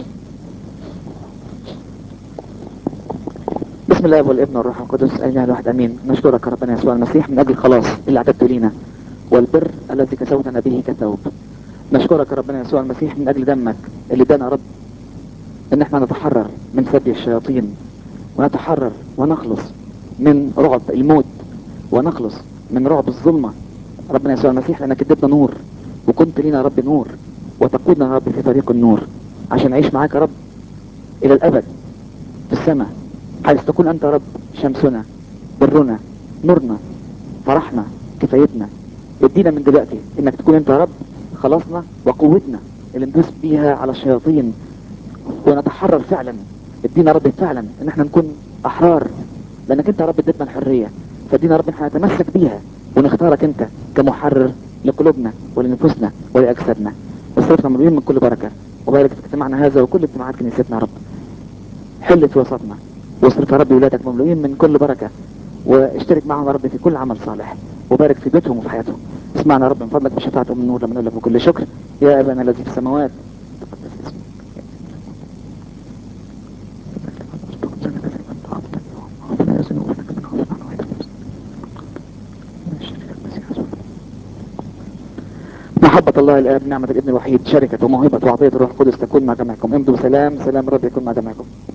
بسم الله والابن والروح القدس اله الواحد امين نشكرك يا ربنا يسوع المسيح من اجل الخلاص اللي اعددته لينا والبر الذي كسوتنا به كثوب نشكرك يا ربنا يسوع المسيح من اجل دمك اللي ادانا يا رب ان احنا نتحرر من سبي الشياطين ونتحرر ونخلص من رعب الموت ونخلص من رعب الظلمة ربنا يسوع المسيح لانك اديتنا نور وكنت لينا يا رب نور وتقودنا يا رب في طريق النور عشان نعيش معاك يا رب الى الابد في السماء حيث تكون انت يا رب شمسنا برنا نورنا فرحنا كفايتنا ادينا من دلوقتي انك تكون انت يا رب خلاصنا وقوتنا اللي ندوس بيها على الشياطين ونتحرر فعلا ادينا يا رب فعلا ان احنا نكون احرار لانك انت يا رب اديتنا الحريه فادينا يا رب ان احنا نتمسك بيها ونختارك انت كمحرر لقلوبنا ولنفوسنا ولاجسادنا واصرفنا مليون من كل بركه وبارك في اجتماعنا هذا وكل اجتماعات كنيستنا يا رب حل في وسطنا واصرف يا رب ولادك مملوئين من كل بركه واشترك معهم يا رب في كل عمل صالح وبارك في بيتهم وفي حياتهم اسمعنا يا رب من فضلك بشفاعة ام النور لما نقول لك بكل شكر يا ابانا الذي في السماوات تقدس اسمك محبة الله الآب نعمة الابن الوحيد شركة وموهبة وعطية الروح القدس تكون مع جميعكم امضوا بسلام سلام رب يكون مع جميعكم